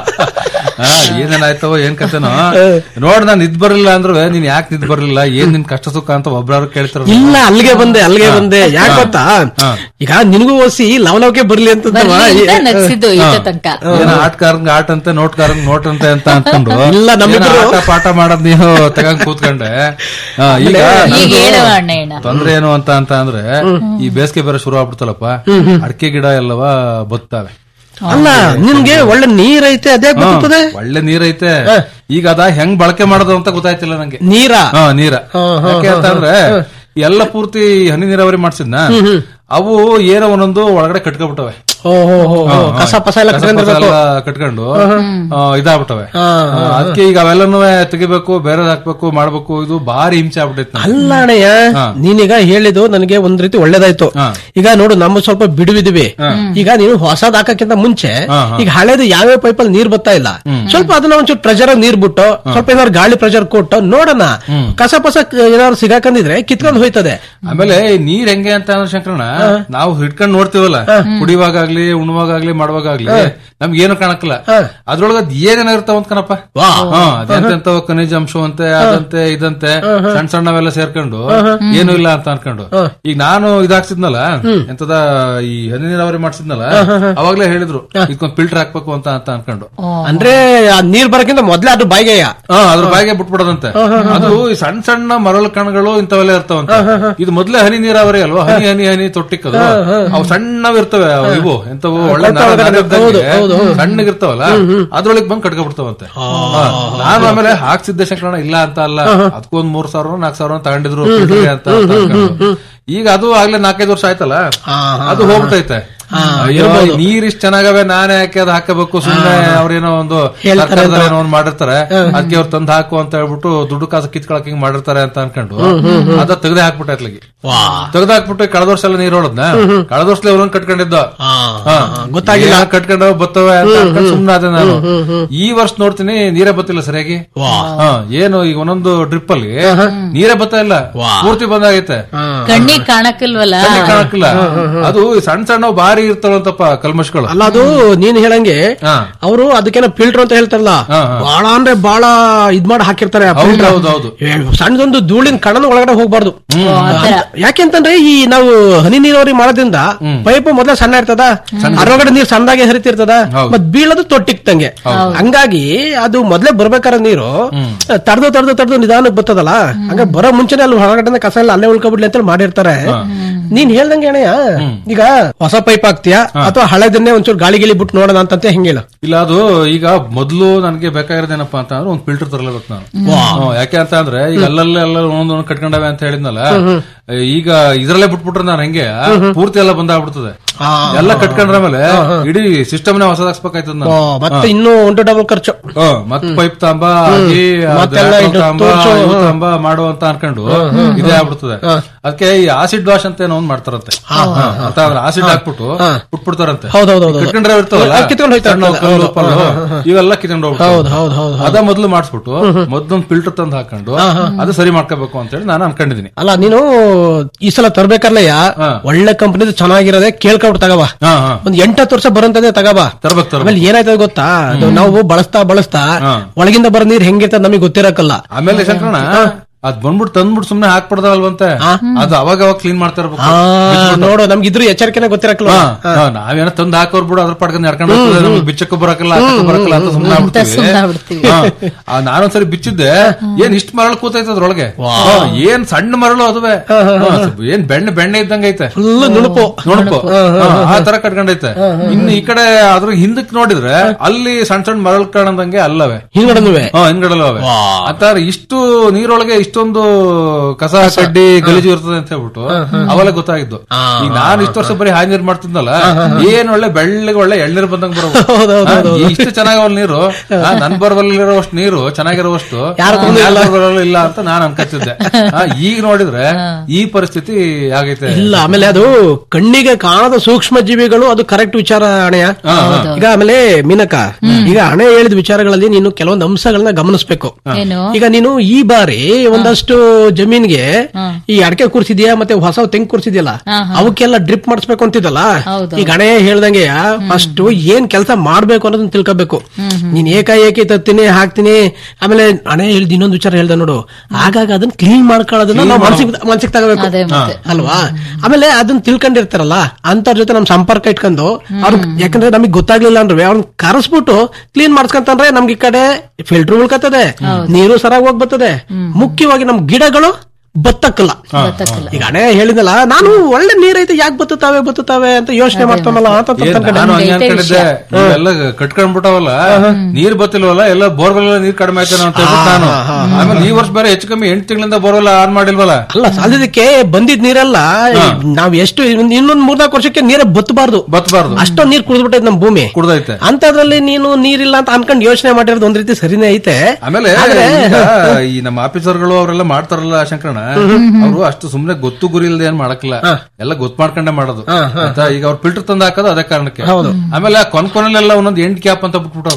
ಹಾ, ಏನೇನಾಯ್ತವ ಏನ್ ಕತೆನೋ ನೋಡ್ ನಾನ್ ನಿದ್ ಬರ್ಲಿಲ್ಲ ಅಂದ್ರು ನೀನ್ ಯಾಕೆ ನಿದ್ ಬರ್ಲಿಲ್ಲ ಏನ್ ನಿನ್ ಕಷ್ಟ ಸುಖ ಅಂತ ಒಬ್ರಾರು ಕೇಳ್ತಾರ ಇಲ್ಲ ಅಲ್ಲಿಗೆ ಬಂದೆ ಅಲ್ಲಿಗೆ ಬಂದೆ ಯಾಕೆ ಗೊತ್ತಾ ಈಗ ನಿನಗೂ ಓಸಿ ಲವಲವಕ್ಕೆ ಬರ್ಲಿ ಅಂತಂತವ ಬರ್ಲಿ ಅಂತ ನಗ್ಸಿದ್ದು ಇಷ್ಟ ತನಕ ಏನ ಆಟಗಾರಂಗ್ ಆಟ ಅಂತೆ ನೋಟ್ಗಾರಂಗ್ ನೋಟ್ ಅಂತೆ ಅಂತ ಅನ್ಕೊಂಡು ಇಲ್ಲ, ನಮ್ಮಿಬ್ರು- ಏನೋ ಆಟ ಪಾಠ ಮಾಡೋದ್ ನೀವು ತಗೊಂಡ್ ಕೂತ್ಕೊಂಡೆ ಹಾ, ಈಗ ಈಗ ನಂದು ಹೇಳುವ ಅಣ್ಣ ತೊಂದ್ರೆ ಏನು ಅಂತ ಅಂತ ಅಂದ್ರೆ ಈ ಬೇಸಿಗೆ ಬೇರೆ ಶುರು ಆಗ್ಬಿಡ್ತಲ್ಲಪ್ಪ ಅಡಿಕೆ ಗಿಡ ಎಲ್ಲವ ಬತ್ತಾವೆ ಅಲ್ಲ ನಿನ್ಗೆ ಒಳ್ಳೆ ನೀರೈತೆ ಅದೇ ಗೊತ್ತದೆ ಒಳ್ಳೆ ನೀರೈತೆ ಈಗ ಅದ ಹೆಂಗ್ ಬಳಕೆ ಮಾಡೋದು ಅಂತ ಗೊತ್ತಾಯ್ತಿಲ್ಲ ನಂಗೆ ನೀರ ಹಾ ನೀರ ಯಾಕೆ ಅಂತಂದ್ರೆ ಎಲ್ಲ ಪೂರ್ತಿ ಹನಿ ನೀರಾವರಿ ಮಾಡ್ಸಿದ್ನ ಅವು ಏನೋ ಒಂದೊಂದು ಒಳಗಡೆ ಕಟ್ಕೊಬಿಟ್ಟವೆ ಓ ಹೋ ಹೋ ಹೋ. ಕಸ ಪಸ ಎಲ್ಲ ಕಸ ಪಸ ಕಟ್ಕೊಂಡಿರ್ಬೇಕು ಎಲ್ಲ ಕಟ್ಕೊಂಡು ಆ, ಇದಾಗ್ಬಿಟ್ಟವೆ ಅದಕ್ಕೆ ಈಗ ಅವೆಲ್ಲನೂ ತೆಗಿಬೇಕು ಬೇರೆ ಹಾಕ್ಬೇಕು ಮಾಡ್ಬೇಕು ಇದು ಭಾರಿ ಹಿಂಸೆ ಆಗ್ಬಿಟ್ಟೈತೆ ನಂಗೆ. ಅಲ್ಲ ಅಣ್ಣಯ್ಯ ನೀನೀಗ ಹೇಳಿದ್ದು ನನಗೆ ಒಂದ್ ರೀತಿ ಒಳ್ಳೇದಾಯ್ತು ಹಾ. ಈಗ ನೋಡು ನಮ್ಮ ಸ್ವಲ್ಪ ಬಿಡುವಿದ್ವಿ ಈಗ ನೀನು ಹೊಸದ್ ಹಾಕಕ್ಕಿಂತ ಮುಂಚೆ ಹಾ, ಹಾ. ಈಗ ಹಳೇದು ಯಾವ್ಯಾವ ಪೈಪಲ್ಲಿ ನೀರ್ ಬರ್ತಾ ಇಲ್ಲ ಸ್ವಲ್ಪ ಅದನ್ನ ಒಂಚೂರು ಪ್ರೆಷರ್ ನೀರ್ ಬಿಟ್ಟು ಸ್ವಲ್ಪ ಏನಾದ್ರು ಗಾಳಿ ಪ್ರೆಷರ್ ಕೊಟ್ಟು ನೋಡೋಣ ಕಸ ಪಸ ಏನಾದ್ರು ಸಿಗಾಕಂದಿದ್ರೆ ಕಿತ್ಕೊಂಡು ಹೋಯ್ತದೆ ಆಮೇಲೆ ಈ ನೀರ್ ಹೆಂಗೆ ಅಂತ ಅಂದ್ರೆ ಶಂಕರಣ್ಣ ನಾವು ಹಿಡ್ಕೊಂಡ್ ನೋಡ್ತೀವಲ್ಲ ಕುಡಿಯುವಾಗ್ಲಿ ಉಣ್ಣುವಾಗ್ಲಿ ಮಾಡುವಾಗ್ಲಿ ನಮ್ಗೆ ಏನು ಕಾಣಕ್ಕಲ್ಲ ಅದ್ರೊಳಗ ಅದ್ ಏನೇನ ಇರ್ತಾವ ಅಂತ ಕಣಪ್ಪ ವಾ. ಹಾ ಅದೆಂತೆಂತವ ಖನಿಜಾಂಶ ಅಂತೆ ಅದಂತೆ ಇದಂತೆ ಸಣ್ಣ ಸಣ್ಣವೆಲ್ಲ ಸೇರ್ಕೊಂಡು ಏನು ಇಲ್ಲ ಅಂತ ಅನ್ಕೊಂಡು ಈಗ ನಾನು ಇದಾಕ್ಸಿದ್ನಲ್ಲ ಎಂತದ ಈ ಹನಿ ನೀರಾವರಿ ಮಾಡ್ಸಿದ್ನಲ್ಲ ಅವಾಗ್ಲೇ ಹೇಳಿದ್ರು ಇದಕ್ಕೊಂದ್ ಫಿಲ್ಟರ್ ಹಾಕ್ಬೇಕು ಅಂತ ಅಂತ ಅನ್ಕೊಂಡು ಅಂದ್ರೆ ಆ ನೀರ್ ಬರಕ್ಕಿಂತ ಮೊದ್ಲೇ ಅದು ಬಾಯಿಗೆಯ ಹಾ ಅದ್ರ ಬಾಯಿಗೆ ಬಿಟ್ಬಿಡೋದಂತೆ ಅದು ಈ ಸಣ್ಣ ಸಣ್ಣ ಮರಳು ಕಣಗಳು ಇಂಥವೆಲ್ಲ ಇರ್ತಾವಂತ ಇದು ಮೊದ್ಲೇ ಹನಿ ನೀರಾವರಿ ಅಲ್ವಾ ಹನಿ ಹನಿ ಹನಿ ತೊಟ್ಟಿಕ್ಕದು ಅವು ಸಣ್ಣವ್ ಇರ್ತವೆ ಅವು ಇವು ಎಂತವು ಒಳ್ಳೆ ನಾಡ- ನಾಡ ಇದ್ದಂಗೆ ಸಣ್ಣಗಿರ್ತಾವಲ್ಲ ಅದ್ರೊಳಗೆ ಬಂದ್ ಕಟ್ಕೊಬಿಡ್ತಾವಂತೆ ಹಾ. ನಾನು ಆಮೇಲೆ ಹಾಕ್ಸಿದ್ದೆ ಶಂಕರಣ್ಣ ಇಲ್ಲ ಅಂತ ಅಲ್ಲ ಅದಕ್ಕೊಂದ್ ಮೂರ್ ಸಾವಿರ ನಾಲ್ಕು ಸಾವಿರ ತಗೊಂಡಿದ್ರು filter ಗೆ ಅಂತ ಅಂತ ಅನ್ಕೊಂಡು. ಈಗ ಅದು ಆಗ್ಲೇ ನಾಲ್ಕೈದು ವರ್ಷ ಆಯ್ತಲ್ಲ ಅದು ಹೋಗ್ಬಿಟ್ಟೈತೆ ಅಯ್ಯೋ ನೀರ್ ಇಷ್ಟ ಚೆನ್ನಾಗವೆ ನಾನೇ ಯಾಕೆ ಅದು ಹಾಕಬೇಕು ಸುಮ್ಮನೆ ಅವ್ರೇನೋ ಒಂದು ಸರ್ಕಾರದವ್ರು ಏನೋ ಒಂದ್ ಮಾಡಿರ್ತಾರೆ ಅದಕ್ಕೆ ಅವ್ರು ತಂದ್ ಹಾಕು ಅಂತ ಹೇಳ್ಬಿಟ್ಟು ದುಡ್ಡು ಕಾಸು ಕಿತ್ಕೊಳಕ್ ಹಿಂಗ್ ಮಾಡಿರ್ತಾರೆ ಅಂತ ಅನ್ಕೊಂಡು ಅದ ತೆಗ್ದೆ ಹಾಕ್ಬಿಟ್ಟೆ ಅತ್ಲಗಿ ತೆಗ್ದು ಹಾಕ್ಬಿಟ್ಟು ಕಳೆದ ವರ್ಷ ಎಲ್ಲ ನೀರ್ ಹೊಡದ್ನ ಕಳೆದ ವರ್ಷ ಇವ್ರನ್ನ ಕಟ್ಕೊಂಡಿದ್ದ ಗೊತ್ತಾಗಿಲ್ಲ ಕಟ್ಕೊಂಡು ಬರ್ತವೆ ಅಂತ ಅನ್ಕೊಂಡ್ ಸುಮ್ನೆ ಅದೇ ನಾನು ಈ ವರ್ಷ ನೋಡ್ತೀನಿ ನೀರೇ ಬತ್ತಿಲ್ಲ ಸರಿಯಾಗಿ ಹಾ, ಏನು ಈಗ ಒಂದೊಂದು ಡ್ರಿಪ್ ಅಲ್ಲಿ ನೀರೇ ಬರ್ತಾ ಇಲ್ಲ ಪೂರ್ತಿ ಬಂದಾಗೈತೆ ಕಣ್ಣಿಗೆ ಕಾಣಕ್ಕಿಲ್ವಲ್ಲ ಕಣ್ಣಿಗ್ ಕಾಣಕ್ಕಿಲ್ಲ ಅದು ಸಣ್ಣ ಸಣ್ಣ ಭಾರಿ ಇರ್ತಾವಂತಪ್ಪ ಕಲ್ಮಶ್ಗಳು ಅಲ್ಲ ಅದು ನೀನ್ ಹೇಳಂಗೆ ಹಾ. ಅವರು ಅದಕ್ಕೇನೋ ಫಿಲ್ಟರ್ ಅಂತ ಹೇಳ್ತಾರಲ್ಲ ಹಾ, ಹಾ. ಬಹಳ ಅಂದ್ರೆ ಬಹಳ ಇದ್ ಮಾಡಿ ಹಾಕಿರ್ತಾರೆ ಆ ಹೌದು, filter. ಹೌದು, ಹೌದು. ಏ, ಸಣ್ಣದೊಂದು ಧೂಳಿನ ಕಣನ ಒಳಗಡೆ ಹೋಗ್ಬಾರ್ದು ಯಾಕೆಂತಂದ್ರೆ ಈ ನಾವು ಹನಿ ನೀರಾವರಿ ಮಾಡೋದ್ರಿಂದ ಪೈಪ್ ಮೊದಲೇ ಸಣ್ಣ ಇರ್ತದ ಅದ್ರೊಳಗಡೆ ನೀರ್ ಸಣ್ಣದಾಗೆ ಹರಿತಿರ್ತದ ಹೌದು. ಮತ್ ಬೀಳೋದು ತೊಟ್ಟಿಕ್ತಂಗೆ ಹಂಗಾಗಿ ಅದು ಮೊದ್ಲೇ ಬರ್ಬೇಕಾರ ನೀರು ತಡೆದು ತಡೆದು ತಡೆದು ನಿಧಾನಕ್ಕೆ ಬರ್ತದಲ್ಲ ಹಂಗ ಬರೋ ಮುಂಚೆನೆ ಅಲ್ಲಿ ಹೊರಗಡೆ ಕಸ ಎಲ್ಲ ಅಲ್ಲೇ ಉಳ್ಕೊಬಿಡ್ಲಿ ಅಂತ ಮಾಡಿರ್ತಾರೆ ನೀನ್ ಹೇಳ್ದಂಗೆ ಅಣ್ಣಯ್ಯ ಈಗ ಹೊಸ ಪೈಪ್ ಹಾಕ್ತೀಯಾ ಅಥವಾ ಹಳೆದನ್ನೇ ಒಂಚೂರು ಗಾಳಿ ಗಿಳಿ ಬಿಟ್ಟು ನೋಡೋಣ ಅಂತಂತೆ ಹೆಂಗಿಲ್ಲ ಇಲ್ಲ ಅದು ಈಗ ಮೊದ್ಲು ನನಗೆ ಬೇಕಾಗಿರೋದೇನಪ್ಪಾ ಅಂತ ಅಂದ್ರೆ ಒಂದ್ ಫಿಲ್ಟರ್ ತರಲೇಬೇಕು ನಾನು ಹ್ಮ್, ಯಾಕೆ ಅಂತ ಅಂದ್ರೆ ಈಗ ಅಲ್ಲಲ್ಲೇ ಎಲ್ಲ ಒಂದೊಂದು ಕಟ್ಕೊಂಡವೆ ಅಂತ ಹೇಳಿದ್ನಲ್ಲ ಈಗ ಇದ್ರಲ್ಲೇ ಬಿಟ್ಬಿಟ್ರೆ ನಾನು ಹೆಂಗೆ ಪೂರ್ತಿ ಎಲ್ಲ ಬಂದಾಗ್ಬಿಡ್ತದೆ ಎಲ್ಲ ಕಟ್ಕೊಂಡ್ರ ಮೇಲೆ ಇಡೀ ಸಿಸ್ಟಮ್ನೇ ಹೊಸದಾಗ್ಸ್ಬೇಕಾಯ್ತದ ಓ, ನಾನು ಮತ್ತೆ ಇನ್ನೂ ಒಂದು ಡಬಲ್ ಖರ್ಚು ಹ್ಮ್, ಮತ್ ಪೈಪ್ ತಾಂಬ ಹಾಕಿ ಅದು ಮತ್ತೆಲ್ಲ ಹಾಕೋ ಇದು ತಾಂಬ, ತೋರ್ಸು, ಇವು ತಾಂಬ ಮಾಡು ಅಂತ ಅನ್ಕೊಂಡು ಇದೇ ಆಗ್ಬಿಡ್ತದೆ ಅದಕ್ಕೆ ಈ ಆಸಿಡ್ ವಾಶ್ ಅಂತ ಏನೋ ಒಂದ್ ಮಾಡ್ತಾರಂತೆ ಹಾ, ಅಂತ ಅಂದ್ರೆ ಆಸಿಡ್ ಹಾಕ್ಬಿಟ್ಟು ಬಿಟ್ಬಿಡ್ತಾರಂತೆ ಹೌದ್ ಹೌದ್ ಹೌದ್ ಹೌದ್. ಕಿತ್ಕೊಂಡ್ರೆ ಇರ್ತಾವಲ್ಲ ಅದು ಕಿತ್ಕೊಂಡ್ ಹೋಯ್ತಾ ಸಣ್ಣ ಇರ್ತದೆ. ಕಲ್ಲು ಹೌದು, ಪಲ್ಲು, ಇವೆಲ್ಲ ಕಿತ್ಕೊಂಡು ಹೌದ್ ಹೋಗ್ಬಿಡ್ತಾವೆ. ಹೌದ್ ಹೌದ್ ಹೌದ್. ಅದ ಮೊದ್ಲು ಮಾಡಿಸ್ಬಿಟ್ಟು ಮೊದ್ಲೊಂದು ಫಿಲ್ಟರ್ ತಂದು ಹಾಕೊಂಡು ಅದು ಸರಿ ಮಾಡ್ಕೋಬೇಕು ಅಂತ ಹೇಳಿ ನಾನು ಅನ್ಕೊಂಡಿದೀನಿ ಅಲ್ಲ ನೀನು ಈ ಸಲ ತರ್ಬೇಕಾರ್ಲಯ್ಯ ಹಾ. ಒಳ್ಳೆ ಕಂಪನಿದು ಚೆನ್ನಾಗಿರೋದೇ ಕೇಳ್ಕೊಬಿಟ್ಟು ತಗವ ಹಾ ಹಾ ಒಂದ್ ಎಂಟತ್ತು ವರ್ಷ ಬರೋಂತದೇ ತಗವ ತರ್ಬೇಕು ತರ್ಬೇಕು ಆಮೇಲೆ ಏನಾಯ್ತದ ಗೊತ್ತಾ ಅದು ನಾವು ಬಳಸ್ತಾ ಬಳಸ್ತಾ ಹಾ. ಒಳಗಿಂದ ಬರೋ ನೀರ್ ಹೆಂಗಿರ್ತದ ನಮಗೆ ಗೊತ್ತಿರಕ್ಕಲ್ಲ ಆಮೇಲೆ ಶಂಕರಣ ಅದ್ ಬಂದ್ಬಿಟ್ಟು ತಂದ್ಬಿಟ್ಟು ಸುಮ್ನೆ ಹಾಕ್ಬಿಡ್ದಲ್ವಂತೆ ಅದು ಅವಾಗ ಅವಾಗ ಕ್ಲೀನ್ ಮಾಡ್ತಾ ಇರ್ಬೇಕು ಆ, ನೋಡು ನಮ್ಗೆ ಇದ್ರ ಎಚ್ಚರಿಕೆನೆ ಗೊತ್ತಿರಕ್ಕಲ್ಲ ಹಾ, ಹಾ, ನಾವೇನೋ ತಂದ್ ಹಾಕೋರ್ ಬಿಡು ಅದ್ರ ಪಡ್ಕೊಂಡು ನಡ್ಕೊಂಡು ಹೋಗ್ತದೆ ನಮ್ಗೆ ಬಿಚ್ಚಕ್ಕೂ ಬರಕಲ್ಲ ಹಾಕಕ್ಕೂ ಬರಕಲ್ಲ ಅಂತ ಸುಮ್ನೆ ಸುಮ್ನೆ ಆಗ್ಬಿಡ್ತೀವಿ ಆಗ್ಬಿಡ್ತೀವಿ. ಹಾ. ಆ, ನಾನೊಂದ್ಸರಿ ಬಿಚ್ಚಿದ್ದೆ ಏನ್ ಇಷ್ಟ ಮರಳು ಕೂತೈತೆ ಅದ್ರೊಳಗೆ ಹಾ, ಏನ್ ಸಣ್ಣ ಮರಳು ಅದುವೆ ಹಾ, ಏನ್ ಬೆಣ್ಣೆ ಬೆಣ್ಣೆ ಇದ್ದಂಗ ಐತೆ ಫುಲ್ ನುಣುಪು ನೋಡ್ಕೊ ಹಾ, ಆ ತರ ಕಟ್ಕೊಂಡೈತೆ ಇನ್ನು ಈ ಕಡೆ ಅದ್ರ ಹಿಂದಕ್ ನೋಡಿದ್ರೆ ಅಲ್ಲಿ ಸಣ್ಣ ಸಣ್ಣ ಮರಳು ಕಾಣಂದಂಗೆ ಅಲ್ಲವೆ ಹಿಂಗಡನುವೆ ಹಾ ಹಿಂಗಡಲ್ಲ ಅವೆ ಅಂತ ಇಷ್ಟು ನೀರೊಳಗೆ ಇಷ್ಟೊಂದು ಕಸ ಕಡ್ಡಿ ಗಲೀಜು ಇರ್ತದೆ ಅಂತ ಹೇಳ್ಬಿಟ್ಟು ಅವೆಲ್ಲ ಗೊತ್ತಾಗಿದ್ದು ಈಗ ನಾನು ಇಷ್ಟು ವರ್ಷ ಬರೀ ಹಾಯ್ ನೀರ್ ಮಾಡ್ತಿದ್ನಲ್ಲ ಏನ್ ಒಳ್ಳೆ ಬೆಳ್ಳಗೆ ಒಳ್ಳೆ ಎಳ್ನೀರು ಬಂದಂಗ್ ಬರೋದು ಇಷ್ಟು ಚೆನ್ನಾಗವಲ್ ನೀರು ಆ, ನನ್ ಬರಬಲ್ಲಿರೋವಷ್ಟು ನೀರು ಚೆನ್ನಾಗಿರೋವಷ್ಟು ಯಾರು ಇಲ್ಲ ಅಂತ ನಾನು ಅನ್ಕೊತಿದ್ದೆ ಆ, ಈಗ ನೋಡಿದ್ರೆ ಈ ಪರಿಸ್ಥಿತಿ ಆಗೈತೆ ಇಲ್ಲ ಆಮೇಲೆ ಅದು ಕಣ್ಣಿಗೆ ಕಾಣದ ಸೂಕ್ಷ್ಮ ಜೀವಿಗಳು ಅದು ಕರೆಕ್ಟ್ ವಿಚಾರ ಅಣೆಯ ಈಗ ಆಮೇಲೆ ಮೀನಕ ಈಗ ಹಣೆ ಹೇಳಿದ ವಿಚಾರಗಳಲ್ಲಿ ನೀನು ಕೆಲವೊಂದು ಅಂಶಗಳನ್ನ ಗಮನಿಸಬೇಕು ಏನು ಈಗ ನೀನು ಈ ಬಾರಿ ಒಂದಷ್ಟು ಜಮೀನ್ಗೆ ಈ ಅಡಕೆ ಕೂರ್ಸಿದ್ಯಾ ಮತ್ತೆ ಹೊಸ ತೆಂಗ್ ಕೂರ್ಸಿದ್ಯಲ್ಲ ಅವಕ್ಕೆಲ್ಲ ಡ್ರಿಪ್ ಮಾಡಿಸ್ಬೇಕು ಅಂತಿದ್ದಲ್ಲ ಹೌದು. ಈ ಗಣೆ ಹೇಳ್ದಂಗೆ ಫಸ್ಟ್ ಏನ್ ಕೆಲಸ ಮಾಡ್ಬೇಕು ಅನ್ನೋದನ್ನ ತಿಳ್ಕೊಬೇಕು ನೀನ್ ಏಕಾಏಕಿ ತತ್ತೀನಿ ಹಾಕ್ತೀನಿ ಆಮೇಲೆ ಹಣೆ ಹೇಳ್ದು ಇನ್ನೊಂದು ವಿಚಾರ ಹೇಳ್ದ ನೋಡು ಆಗಾಗ ಅದನ್ನ ಕ್ಲೀನ್ ಮಾಡ್ಕೊಳ್ಳೋದನ್ನ ನಾವು ಮನ್ಸಿಗೆ ಮನ್ಸಿಗೆ ತಗೋಬೇಕು ಅದೇ ಮತ್ತೆ. ಅಲ್ವಾ ಆಮೇಲೆ ಅದನ್ನ ತಿಳ್ಕೊಂಡಿರ್ತಾರಲ್ಲ ಅಂತವ್ರ ಜೊತೆ ನಮ್ ಸಂಪರ್ಕ ಇಟ್ಕೊಂಡು ಅವ್ರ ಯಾಕಂದ್ರೆ ನಮಗೆ ಗೊತ್ತಾಗ್ಲಿಲ್ಲ ಅಂದ್ರೆ ಅವ್ರನ್ನ ಕರೆಸ್ಬಿಟ್ಟು ಕ್ಲೀನ್ ಮಾಡ್ಸ್ಕೊಂತಂದ್ರೆ ನಮ್ಗೆ ಈ ಕಡೆ ಫಿಲ್ಟರ್ ಉಳ್ಕತ್ತದೆ ನೀರು ಸರಾಗಿ ಹೋಗ್ ಬರ್ತದೆ ಮುಖ್ಯವಾಗಿ ನಮ್ ಗಿಡಗಳು ಬತ್ತಕ್ಕಲ್ಲ ಗೊತ್ತಾಗಲ್ಲ ಈಗ ಹಣೆ ಹೇಳಿದಲ್ಲ ನಾನು ಒಳ್ಳೆ ನೀರೈತೆ ಯಾಕೆ ಬತ್ತುತ್ತಾವೆ ಬತ್ತುತ್ತಾವೆ ಅಂತ ಯೋಚನೆ ಮಾಡ್ತಾನಲ್ಲ ಅಂತ ಏನ್ ಅನ್ಕೊಂಡೆ. ನಾನು ಹಂಗೆ ಐತೆ ಅನ್ಕೊಂಡಿದ್ದೆ ಇವೆಲ್ಲ ಕಟ್ಕೊಂಡ್ಬಿಟ್ಟವಲ್ಲ ನೀರ್ ಬತ್ತಿಲ್ವಲ್ಲ ಎಲ್ಲ ಬೋರ್ವೆಲ್ ನೀರ್ ಕಡಿಮೆ ಆಯ್ತಾನ ಅಂತ ಹೇಳ್ಬಿಟ್ಟು ನಾನು ಆಮೇಲೆ ಈ ವರ್ಷ ಬೇರೆ ಹೆಚ್ಚು ಕಮ್ಮಿ ಎಂಟು ತಿಂಗಳಿಂದ ಬೋರ್ವೆಲ್ ಆನ್ ಮಾಡಿಲ್ವಲ್ಲ ಅಲ್ಲ ಸಾಲದಕ್ಕೆ ಬಂದಿದ್ ನೀರೆಲ್ಲ ನಾವ್ ಎಷ್ಟು ಇನ್ನೊಂದ್- ಇನ್ನೊಂದ್ ಮೂರ್ನಾಲ್ಕು ವರ್ಷಕ್ಕೆ ನೀರೇ ಬತ್ತಬಾರ್ದು ಬತ್ತಬಾರ್ದು ಅಷ್ಟೊಂದ್ ನೀರ್ ಕುಡಿದ್ಬಿಟ್ಟೈತೆ ನಮ್ ಭೂಮಿ ಕುಡ್ದೈತೆ ಅಂತದ್ರಲ್ಲಿ ನೀನು ನೀರಿಲ್ಲ ಅಂತ ಅನ್ಕೊಂಡ್ ಯೋಚನೆ ಮಾಡಿರೋದು ಒಂದ್ ರೀತಿ ಸರಿನೇ ಐತೆ ಆಮೇಲೆ ಈಗ ಈ ನಮ್ಮ ಆಫೀಸರ್ಗಳು ಅವರೆಲ್ಲ ಮಾಡ್ತಾರಲ್ಲ ಶಂಕರಣ ಅವರು ಅಷ್ಟು ಸುಮ್ನೆ ಗೊತ್ತು ಗುರಿ ಇಲ್ದೆ ಏನ್ ಮಾಡಕ್ಕಿಲ್ಲ ಎಲ್ಲ ಗೊತ್ತು ಮಾಡ್ಕೊಂಡೆ ಮಾಡೋದು ಆಯ್ತಾ ಈಗ ಅವ್ರು ಫಿಲ್ಟರ್ ತಂದು ಹಾಕೋದು ಅದೇ ಕಾರಣಕ್ಕೆ ಆಮೇಲೆ ಆ ಕೊನ್ ಕೊನೆಲೆಲ್ಲ ಒಂದೊಂದ್ ಎಂಟು ಕ್ಯಾಪ್ ಅಂತ ಬಿಟ್ಬಿಟ್ಟು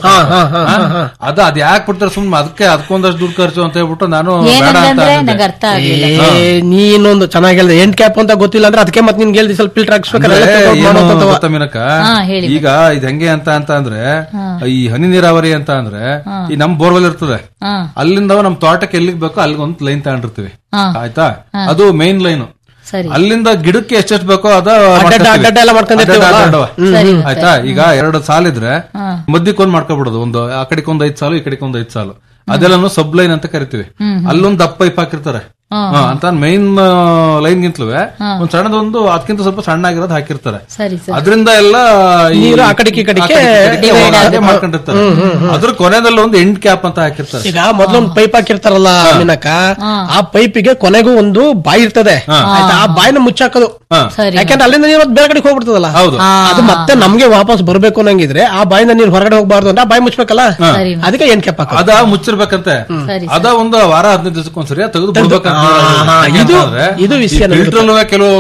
ಅದ ಅದ್ ಯಾಕೆ ಬಿಡ್ತಾರೆ ಸುಮ್ನೆ ಅದಕ್ಕೆ ಅದಕ್ಕೊಂದಷ್ಟು ದುಡ್ಡು ಖರ್ಚು ಅಂತ ಹೇಳ್ಬಿಟ್ಟು ನಾನು ಬೇಡ ಅಂತ ಏನಂದ್ರೆ ಅಂದಿದ್ದೆ. ನಂಗೆ ಅರ್ಥ ಆಗ್ಲಿಲ್ಲ ಏ, ನೀನೊಂದು ಚೆನ್ನಾಗಿ ಹೇಳ್ದೆ ಎಂಟ್ ಕ್ಯಾಪ್ ಅಂತ ಗೊತ್ತಿಲ್ಲ ಅಂದ್ರೆ ಅದಕ್ಕೆ ಮತ್ತೆ ನಿನ್ಗೆ ಹೇಳ್ದಿ ಸ್ವಲ್ಪ ಫಿಲ್ಟರ್ ಹಾಕ್ಸ್ಬೇಕಲ್ಲ ಅಂದ್ರೆ ಎಲ್ಲ ತಗೊಂಡ್ ಏನು ಮಾಡೋ ಅಂತವ. ಗೊತ್ತಾ ಮೀನಕ್ಕ ಹಾ, ಹೇಳಿ ಈಗ ಇದ್ ಹೆಂಗೆ ಅಂತ ಅಂತ ಅಂದ್ರೆ ಈ ಹನಿ ನೀರಾವರಿ ಅಂತ ಅಂದ್ರೆ ಈ ನಮ್ ಬೋರ್ವೆಲ್ ಇರ್ತದೆ ಹಾ ಅಲ್ಲಿಂದ ನಮ್ ತೋಟಕ್ಕೆ ಎಲ್ಲಿಗೆ ಬೇಕೋ ಅಲ್ಲಿಗೆ ಒಂದು ಲೈನ್ ತಗೊಂಡಿರ್ತೀವಿ ಹಾ. ಆಯ್ತಾ ಅದು ಮೇನ್ ಲೈನ್ ಸರಿ ಅಲ್ಲಿಂದ ಗಿಡಕ್ಕೆ ಎಷ್ಟೆಷ್ಟು ಬೇಕೋ ಅದ ಅಡ್ಡ ಅಡ್ಡ ಅಡ್ಡ ಎಲ್ಲ ಮಾಡ್ಕೊಂಡಿರ್ತೀವಲ್ಲ? ಸರಿ ಆಯ್ತಾ ಈಗ ಎರಡು ಸಾಲಿದ್ರೆ ಮಧ್ಯಕ್ಕೊಂದ್ ಮಾಡ್ಕೊಬಿಡೋದು ಒಂದು ಆ ಕಡೆಗೆ ಒಂದ್ ಐದ್ ಸಾಲು ಈ ಕಡೆಗೆ ಒಂದ್ ಐದ್ ಸಾಲು ಅದೆಲ್ಲಾನು ಸಬ್ ಲೈನ್ ಅಂತ ಕರಿತೀವಿ ಅಲ್ಲೊಂದ್ ದಪ್ಪ ಪೈಪ್ ಹಾಕಿರ್ತಾರೆ ಹಾ, ಅಂತ ಮೈನ್ ಲೈನ್ ಗಿಂತಲೂ ಒಂದ್ ಸಣ್ಣದೊಂದು ಅದಕ್ಕಿಂತ ಸ್ವಲ್ಪ ಸಣ್ಣ ಆಗಿರೋದು ಹಾಕಿರ್ತಾರೆ ಸರಿ ಸರಿ ಅದರಿಂದ ಎಲ್ಲ ಈ- ನೀರು ಆ ಕಡೆಗೆ ಈ ಕಡೆಗೆ ಆ ಕಡೆಗೆ ಈ ಕಡೆಗೆ ಹಾಗೆ ಮಾಡ್ಕೊಂಡಿರ್ತಾರೆ ಅದ್ರ ಕೊನೆದಲ್ಲಿ ಒಂದು ಎಂಡ್ ಕ್ಯಾಪ್ ಅಂತ ಹಾಕಿರ್ತಾರೆ ಈಗ ಮೊದ್ಲೊಂದು ಪೈಪ್ ಹಾಕಿರ್ತಾರಲ್ಲ ಮೀನಕ್ಕ ಆ ಪೈಪಿಗೆ ಕೊನೆಗೂ ಒಂದು ಬಾಯಿ ಇರ್ತದೆ ಆಯ್ತಾ ಆ ಬಾಯಿನ ಮುಚ್ಚಾಕೋದು ಹಾ. ಸರಿ ಯಾಕಂದ್ರೆ ಅಲ್ಲಿಂದ ನೀರು ಬೇರೆ ಕಡೆಗೆ ಹೋಗ್ಬಿಡ್ತದಲ್ಲ ಹೌದು ಅದು ಮತ್ತೆ ನಮ್ಗೆ ವಾಪಸ್ ಬರ್ಬೇಕು ಅನ್ನಂಗಿದ್ರೆ ಆ ಬಾಯಿಂದ ನೀರು ಹೊರಗಡೆ ಹೋಗ್ಬಾರ್ದು ಅಂದ್ರೆ ಆ ಬಾಯಿ ಮುಚ್ಬೇಕಲ್ಲ ಸರಿ ಅದಕ್ಕೆ ಎಂಟ್ ಕೆಪ್ ಹಾಕೋದು ಅದ ಮುಚ್ಚಿರ್ಬೇಕಂತೆ ಸರಿ, ಅದ ಒಂದು ವಾರ ಹದಿನೈದು ದಿವಸಕ್ಕೊಂದ್ಸರಿ ತೆಗೆದು ಬಿಡ್ಬೇಕಂತ ಹಾ, ಇದು- ಇದು ವಿಷಯ ನನಗೆ ಫಿಲ್ಟರ್ ಕೆಲವು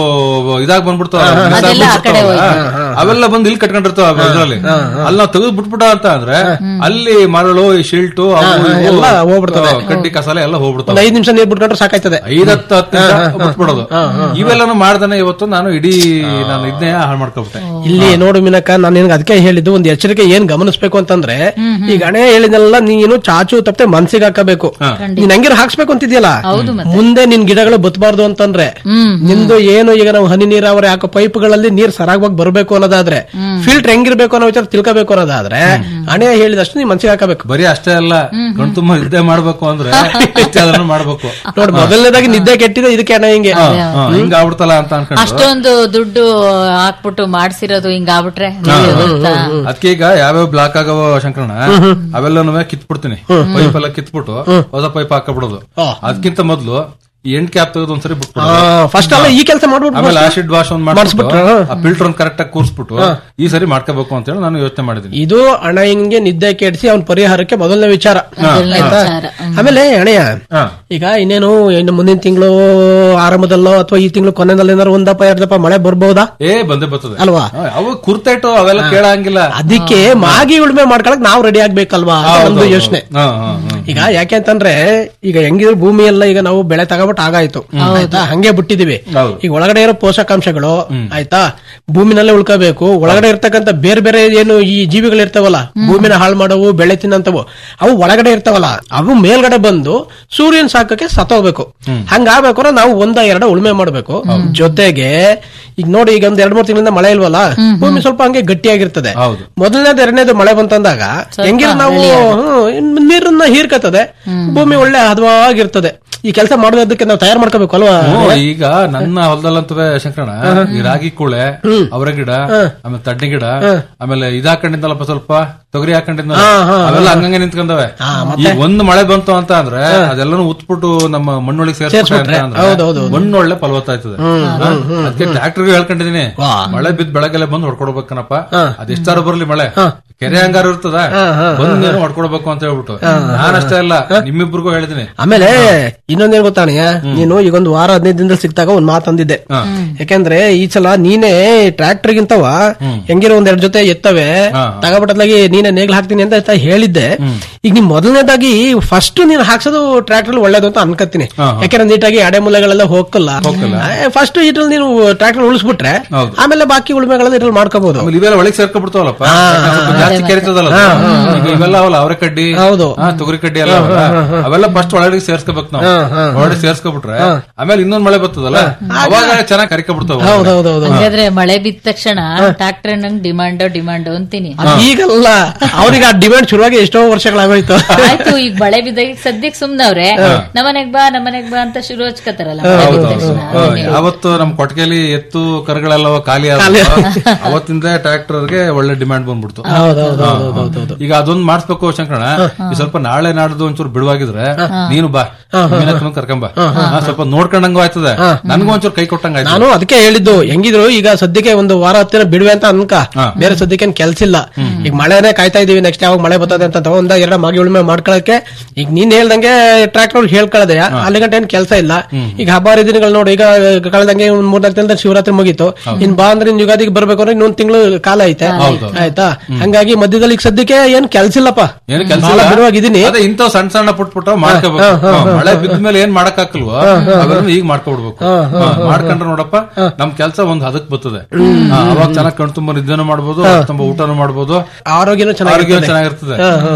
ಇದಾಗ ಬಂದ್ಬಿಡ್ತಾವ ಅದೆಲ್ಲ ಆ ಕಡೆ ಅವೆಲ್ಲ ಬಂದು ಇಲ್ಲಿ ಕಟ್ಕೊಂಡಿರ್ತಾವ ಅದ್ರಲ್ಲಿ ಅಲ್ಲಿ ನಾವು ತೆಗೆದು ಬಿಟ್ಬಿಟ್ಟ ಅಂತ ಅಂದ್ರೆ ಅಲ್ಲಿ ಮರಳು ಈ ಶಿಲ್ಟು ಅವು ಇವು, ಎಲ್ಲ ಹೋಗ್ಬಿಡ್ತವೆ. ಆ, ಕಡ್ಡಿ ಕಸಾಲೆ ಎಲ್ಲ ಒಂದ್ ಹೋಗ್ಬಿಡ್ತಾವ ಐದ್ ನಿಮಿಷ ನೀರ್ ಬಿಟ್ಕೊಂಡ್ರೆ ಸಾಕಾಯ್ತದೆ ಐದತ್ತು ಹತ್ತು ನಿಮಿಷ ಬಿಟ್ಬಿಡೋದು ಇವೆಲ್ಲನೂ ಮಾಡ್ದಾನೆ ಇವತ್ತು ನಾನು ಇಡೀ ನಾನು ಇದನ್ನೇ ಹಾಳು ಮಾಡ್ಕೊಬಿಟ್ಟೆ ಇಲ್ಲಿ ನೋಡು ಮೀನಕ್ಕ ನಾನು ನಿನ್ಗೆ ಅದಕ್ಕೆ ಹೇಳಿದ್ದು ಒಂದು ಎಚ್ಚರಿಕೆ ಏನ್ ಗಮನಿಸ್ಬೇಕು ಅಂತಂದ್ರೆ ಈಗ ಹಣೆ ಹೇಳಿದೆಲ್ಲ ನೀನು ಚಾಚು ತಪ್ಪದೆ ಮನ್ಸಿಗೆ ಹಾಕಬೇಕು ನೀನ್ ಹಂಗಿರ ಹಾಕ್ಸ್ಬೇಕು ಅಂತಿದ್ಯಲ್ಲ ಹೌದು ಮತ್ತೆ. ಮುಂದೆ ನಿನ್ ಗಿಡಗಳು ಬತ್ಬಾರ್ದು ಅಂತಂದ್ರೆ ನಿಂದು ಏನು ಈಗ ನಾವು ಹನಿ ನೀರಾವರಿ ಹಾಕೋ ಪೈಪ್ಗಳಲ್ಲಿ ನೀರ್ ಸರಾಗವಾಗಿ ಬರಬೇಕು ಅನ್ನೋದಾದ್ರೆ ಫಿಲ್ಟರ್ ಹೆಂಗಿರ್ಬೇಕು ಅನ್ನೋ ವಿಚಾರ ತಿಳ್ಕೋಬೇಕು ಅನ್ನೋದಾದ್ರೆ ಹಣೆ ಹೇಳಿದಷ್ಟು ನೀನ್ ಮನ್ಸಿಗೆ ಹಾಕಬೇಕು ಬರೀ ಅಷ್ಟೇ ಅಲ್ಲ ಕಣ್ ತುಂಬಾ ನಿದ್ದೆ ಮಾಡ್ಬೇಕು ಅಂದ್ರೆ ಇಷ್ಟೇ ಅದನ್ನು ಮಾಡ್ಬೇಕು ನೋಡಿ ಮೊದಲನೇದಾಗಿ ನಿದ್ದೆ ಕೆಟ್ಟಿದೆ ಇದಕ್ಕೆ ಹಣ ಹಿಂಗೆ ಹಾ, ಹಾ, ಹಿಂಗ ಆಗ್ಬಿಡ್ತಲ್ಲ ಅಂತ ಅನ್ಕೊಂಡು ಅಷ್ಟೊಂದು ದುಡ್ಡು ಹಾಕ್ಬಿಟ್ಟು ಮಾಡ್ಸಿರೋದು ಹಿಂಗಾಗ್ಬಿಟ್ರೆ ನಡೆಯೋದಿಲ್ವಾ? ಅದಕ್ಕೆ ಈಗ ಯಾವ್ಯಾವ ಬ್ಲಾಕ್ ಆಗವ ಶಂಕರಣ ಅವೆಲ್ಲನೂ ಕಿತ್ಬಿಡ್ತೀನಿ ಪೈಪ್ ಎಲ್ಲ ಕಿತ್ಬಿಟ್ಟು ಹೊಸ ಪೈಪ್ ಹಾಕಬಿಡೋದು ಹಾ. ಅದಕ್ಕಿಂತ ಮೊದ್ಲು ಈ ಎಂಟ್ ಕ್ಯಾಪ್ ತೆಗೆದು ಒಂದ್ಸರಿ ಬಿಟ್ಬಿಡೋದು ಫಸ್ಟ್ ಅಲ್ಲ ಈ ಕೆಲಸ ಮಾಡ್ಬಿಟ್ಟು ಆಮೇಲೆ ಆಸಿಡ್ ವಾಶ್ ಒಂದ್ ಮಾಡಿಸ್ಬಿಟ್ರೆ, ಮಾಡಿಸ್ಬಿಟ್ಟು ಆ ಫಿಲ್ಟರ್ ಒಂದ್ ಕರೆಕ್ಟ್ ಆಗಿ ಕೂರ್ಸ್ಬಿಟ್ಟು ಈ ಸರಿ ಮಾಡ್ಕೋಬೇಕು ಅಂತ ಹೇಳಿ ನಾನು ಯೋಚನೆ ಮಾಡಿದೀನಿ ಇದು ಹಣ ಹಿಂಗೆ ನಿದ್ದೆ ಕೆಡಿಸಿ ಅವನ ಪರಿಹಾರಕ್ಕೆ ಮೊದಲನೇ ವಿಚಾರ ಮೊದಲನೇ ಆಯ್ತಾ? ವಿಚಾರ. ಹ್ಮ್. ಆಮೇಲೆ ಅಣೆಯ ಹಾ. ಈಗ ಇನ್ನೇನು ಇನ್ನು ಮುಂದಿನ ತಿಂಗಳು ಆರಂಭದಲ್ಲೋ ಅಥವಾ ಈ ತಿಂಗಳು ಕೊನೆಯಲ್ಲಿ ಏನಾದ್ರು ಒಂದಪ್ಪ ಎರಡಪ್ಪ ಮಳೆ ಬರ್ಬಹುದಾ ಏ ಬಂದೇ ಬರ್ತದೆ ಅಲ್ವಾ ಹಾ, ಅವು ಕುರ್ತೈಟು ಅವೆಲ್ಲ ಕೇಳಂಗಿಲ್ಲ ಅದಕ್ಕೆ ಮಾಗಿ ಉಳುಮೆ ಮಾಡ್ಕೊಳಕ್ ನಾವು ರೆಡಿ ಆಗ್ಬೇಕಲ್ವಾ ಅಂತ ಹೌದು, ಒಂದು ಹೌದು. ಯೋಚನೆ ಹಾ, ಹಾ, ಹಾ. ಈಗ ಯಾಕೆ ಅಂತಂದ್ರೆ ಈಗ ಹೆಂಗಿದ್ರು ಭೂಮಿ ಎಲ್ಲ ಈಗ ನಾವು ಬೆಳೆ ತಗೋಬಿಟ್ಟು ಆಗಾಯ್ತು ಆಯ್ತಾ ಹಂಗೆ ಬಿಟ್ಟಿದೀವಿ ಹೌದು. ಈಗ ಒಳಗಡೆ ಇರೋ ಪೋಷಕಾಂಶಗಳು ಆಯ್ತಾ ಭೂಮಿನಲ್ಲೇ ಉಳ್ಕೋಬೇಕು ಒಳಗಡೆ ಇರ್ತಕ್ಕಂಥ ಬೇರೆ ಬೇರೆ ಏನು ಈ ಜೀವಿಗಳು ಇರ್ತಾವಲ್ಲ ಭೂಮಿನ ಹಾಳು ಮಾಡವು ಬೆಳೆ ತಿನ್ನಂತವು ಅವು ಒಳಗಡೆ ಇರ್ತಾವಲ್ಲ ಅವು ಮೇಲ್ಗಡೆ ಬಂದು ಸೂರ್ಯನ್ ಸಾಕಕ್ಕೆ ಸತ್ತೋಗ್ಬೇಕು ಹಂಗಾಗ್ಬೇಕು ಅಂದ್ರೆ ನಾವು ಒಂದ ಎರಡ ಉಳುಮೆ ಮಾಡ್ಬೇಕು ಜೊತೆಗೆ ಈಗ ನೋಡಿ ಈಗ ಒಂದ್ ಎರಡ್ ಮೂರ್ ತಿಂಗಳಿಂದ ಮಳೆ ಇಲ್ವಲ್ಲ ಭೂಮಿ ಸ್ವಲ್ಪ ಹಂಗೆ ಗಟ್ಟಿಯಾಗಿರ್ತದೆ ಹೌದು. ಮೊದಲನೇದು ಎರಡನೇದು ಮಳೆ ಬಂತಂದಾಗ ಹೆಂಗಿರ ನಾವು ಹ್ಮ್, ಇನ್ ನೀರನ್ನ ಹೀರ್ಕತ್ತದೆ ಭೂಮಿ ಒಳ್ಳೆ ಹದವಾಗಿರ್ತದೆ ಈ ಕೆಲಸ ಮಾಡೋದಕ್ಕೆ ನಾವು ತಯಾರು ಮಾಡ್ಕೋಬೇಕು ಅಲ್ವಾ ಹ್ಞೂ, ಈಗ ನನ್ನ ಹೊಲದಲ್ಲಂತವೇ ಶಂಕರಣ ಈ ರಾಗಿ ಕೂಳೆ ಅವರ ಗಿಡ ಆಮೇಲೆ ತಡ್ಡಿ ಗಿಡ ಆಮೇಲೆ ಇದ್ ಹಾಕೊಂಡಿದ್ದಲ್ಲಪ್ಪ ಸ್ವಲ್ಪ ತೊಗರಿ ಹಾಕೊಂಡಿದ್ದ ಅವೆಲ್ಲ ಹಂಗಂಗೆ ನಿಂತ್ಕೊಂಡವೆ ಈಗ ಒಂದ್ ಮಳೆ ಬಂತು ಅಂತ ಅಂದ್ರೆ ಅದೆಲ್ಲನೂ ಉತ್ಬಿಟ್ಟು ನಮ್ಮ ಮಣ್ಣೊಳಗೆ ಸೇರ್ಸ್ಬಿಟ್ರೆ ಅಂತ ಅಂದ್ರೆ ಮಣ್ಣು ಒಳ್ಳೆ ಫಲವತ್ತಾಯ್ತದೆ ಅದಕ್ಕೆ ಟ್ರಾಕ್ಟರ್ಗೆ ಹೇಳ್ಕೊಂಡಿದೀನಿ ಮಳೆ ಬಿದ್ದು ಬೆಳಗ್ಗೆಲ್ಲ ಬಂದು ಹೊಡ್ಕೊಡ್ಬೇಕನಪ್ಪ ಅದೆಷ್ಟಾರು ಬರ್ಲಿ ಮಳೆ ಕೆರೆ ಹಂಗಾರು ಇರ್ತದ ಬಂದ್ ನೀನು ಹೊಡ್ಕೊಡ್ಬೇಕು ಅಂತ ಹೇಳ್ಬಿಟ್ಟು ನಾನಷ್ಟೇ ಅಲ್ಲ ನಿಮ್ಮಿಬ್ರಿಗೂ ಹೇಳಿದೀನಿ ಆಮೇಲೆ ಇನ್ನೊಂದೇನ್ ಗೊತ್ತಾಣಯ್ಯ ನೀನು ಈಗ ಒಂದು ವಾರ ಹದಿನೈದು ದಿನದಲ್ಲಿ ಸಿಕ್ತಾಗ ಒಂದ್ ಮಾತು ಅಂದಿದ್ದೆ ಯಾಕಂದ್ರೆ ಈ ಸಲ ನೀನೇ ಟ್ರ್ಯಾಕ್ಟರ್ ಗಿಂತವ ಹೆಂಗಿರೋ ಒಂದ್ ಎರಡ್ ಜೊತೆ ಎತ್ತವೆ ತಗೋಬಿಟ್ಟದ್ಲಾಗಿ ನೀನೇ ನೇಗ್ಲು ಹಾಕ್ತೀನಿ ಅಂತ ಆಯ್ತಾ ಹೇಳಿದ್ದೆ ಈಗ ನೀನ್ ಮೊದಲನೇದಾಗಿ ಫಸ್ಟ್ ನೀನ್ ಹಾಕ್ಸೋದು ಟ್ರ್ಯಾಕ್ಟರ್ ಒಳ್ಳೇದು ಅಂತ ಅನ್ಕತ್ತೀನಿ ಯಾಕಂದ್ರೆ ನೀಟಾಗಿ ಅಡೆ ಮೂಲೆಗಳೆಲ್ಲ ಹೋಗಲ್ಲ ಫಸ್ಟ್ ಇದ್ರಲ್ಲಿ ನೀನು ಟ್ರ್ಯಾಕ್ಟರ್ ಉಳಿಸ್ಬಿಟ್ರೆ ಹೌದು. ಆಮೇಲೆ ಬಾಕಿ ಉಳುಮೆಗಳೆಲ್ಲ ಇದ್ರಲ್ಲಿ ಮಾಡ್ಕೋಬಹುದು ಆಮೇಲೆ ಇವೆಲ್ಲ ಒಳಗೆ ಸೇರ್ಕೊಂಡ್ಬಿಡ್ತಾವಲ್ಲಪ್ಪ ಸ್ವಲ್ಪ ಜಾಸ್ತಿ ಕೆರಿತದಲ್ಲ ಅದು. ಈಗ ಇವೆಲ್ಲ ಅವಲ್ಲ ಅವರ ಕಡ್ಡಿ ಹೌದು. ಹಾ, ತೊಗರಿ ಕಡ್ಡಿ ಎಲ್ಲ ಅವಲ್ಲ. ಅವೆಲ್ಲ ಫಸ್ಟ್ ಒಳಗಡೆ ಸೇರ್ಸ್ಕೋಬೇಕು ನಾವು ಒಳಗಡೆ ಸೇರ್ಸ್ಕೊಬಿಟ್ರೆ ಆಮೇಲೆ ಇನ್ನೊಂದ್ ಮಳೆ ಬರ್ತದಲ್ಲ ಅವಾಗ ಚೆನ್ನಾಗಿ ಕರಿಕೊಬಿಡ್ತಾವ ಹೌದೌದೌದು ಹಂಗಾದ್ರೆ ಮಳೆ ಬಿದ್ದ ತಕ್ಷಣ ಟ್ರಾಕ್ಟರ್ ನಂಗೆ ಡಿಮಾಂಡ್ ಡಿಮಾಂಡ್ ಅಂತೀನಿ ಈಗಲ್ಲ ಅವ್ರಿಗೆ ಆ ಡಿಮ್ಯಾಂಡ್ ಶುರುವಾಗಿ ಎಷ್ಟೋ ವರ್ಷಗಳಾಗೋಯ್ತು ಆಯ್ತು ಈಗ ಮಳೆ ಬಿದ್ದಾಗ ಈಗ ಸದ್ಯಕ್ಕೆ ಸುಮ್ನವ್ರೆ ನಮ್ಮನೆಗ್ ಬಾ ನಮ್ಮನೆಗ್ ಬಾ ಅಂತ ಶುರು ಹಚ್ಕೋತಾರಲ್ಲ ಮಳೆ ಬಿದ್ದ ತಕ್ಷಣ ಅವತ್ತು ನಮ್ ಕೊಟ್ಟಿಗೆಲಿ ಎತ್ತು ಕರುಗಳೆಲ್ಲ ಖಾಲಿ ಆದ್ವು. ಅವತ್ತಿಂದ ಟ್ರ್ಯಾಕ್ಟರ್ಗೆ ಒಳ್ಳೆ ಡಿಮ್ಯಾಂಡ್ ಬಂದ್ಬಿಡ್ತು ಹೌದೌದೌದೌದೌದು ಈಗ ಅದೊಂದ್ ಮಾಡಿಸ್ಬೇಕು ಶಂಕರಣ ಈ ಸ್ವಲ್ಪ ನಾಳೆ ನಾಡ್ದು ಒಂಚೂರು ಬಿಡುವಾಗಿದ್ರೆ ನೀನು ಬಾ ಮೀನಕ್ಕನು ಕರ್ಕೊಂಬ ಹಾ, ಸ್ವಲ್ಪ ನೋಡ್ಕೊಂಡಂಗೂ ಆಯ್ತದೆ ನನ್ಗೂ ಒಂಚೂರು ಕೈ ಕೊಟ್ಟಂಗ ಆಯ್ತು ನಾನು ಅದಕ್ಕೆ ಹೇಳಿದ್ದು ಹೆಂಗಿದ್ರು ಈಗ ಸದ್ಯಕ್ಕೆ ಒಂದು ವಾರ ಹತ್ತಿರ ಬಿಡುವೆ ಅಂತ ಅನ್ಕ ಬೇರೆ ಸದ್ಯಕ್ಕೆ ಕೆಲ್ಸ ಇಲ್ಲ ಈಗ ಮಳೆನೇ ಕಾಯ್ತಾ ಇದೀವಿ ನೆಕ್ಸ್ಟ್ ಯಾವಾಗ ಮಳೆ ಬರ್ತದೆ ಅಂತ ಒಂದ ಎರಡ ಮಾಗಿ ಉಳುಮೆ ಮಾಡ್ಕೊಳಕ್ಕೆ ಈಗ ನೀನ್ ಹೇಳ್ದಂಗೆ ಟ್ರ್ಯಾಕ್ಟರ್ ಹೇಳ್ಕೊಳ್ಳದೆ ಅಲ್ಲಿ ಗಂಟೆ ಏನ್ ಕೆಲಸ ಇಲ್ಲ ಈಗ ಹಬ್ಬ ಹರಿದಿನಗಳು ನೋಡಿ ಈಗ ಕಳೆದಂಗೆ ಒಂದ್ ಮೂರ್ನಾಲ್ಕು ದಿನದ ಶಿವರಾತ್ರಿ ಮುಗೀತು ಇನ್ ಬಾ ಅಂದ್ರೆ ಇನ್ ಯುಗಾದಿಗೆ ಬರ್ಬೇಕು ಅಂದ್ರೆ ಇನ್ನೊಂದ್ ತಿಂಗಳು ಕಾಲ ಐತೆ ಆಯ್ತಾ ಹಂಗಾಗಿ ಮಧ್ಯದಲ್ಲಿ ಈಗ ಸದ್ಯಕ್ಕೆ ಏನ್ ಕೆಲ್ಸ ಇಲ್ಲಪ್ಪ ಏನು ಕೆಲಸ ಬಹಳ ಬಿಡುವಾಗಿದ್ದೀನಿ ಅದೇ ಇಂಥವ್ ಸಣ್ಣ ಸಣ್ಣ ಪುಟ್ ಪುಟ್ಟ ಮಾಡ್ಕೋಬೇಕು ಹಾ, ಮಳೆ ಬಿದ್ದ ಮೇಲೆ ಏನ್ ಮಾಡಕ್ ಹಾಕಲ್ವೋ ಅವೆಲ್ಲ ಈಗ ಮಾಡ್ಕೊಬಿಡ್ಬೇಕು ಹಾ, ಮಾಡ್ಕೊಂಡ್ರೆ ನೋಡಪ್ಪ ನಮ್ ಕೆಲಸ ಒಂದ್ ಹದಕ್ ಬರ್ತದೆ ಹಾ, ಅವಾಗ ಚೆನ್ನಾಗ್ ಕಣ್ ತುಂಬ ನಿದ್ದೆನೂ ಮಾಡ್ಬೋದು ತುಂಬಾ ಊಟನೂ ಮಾಡ್ಬೋದು ಆರೋಗ್ಯನೂ ಚೆನ್ನಾಗಿ ಆರೋಗ್ಯ ಚೆನ್ನಾಗಿರ್ತದೆ ಈಗ ನಾನು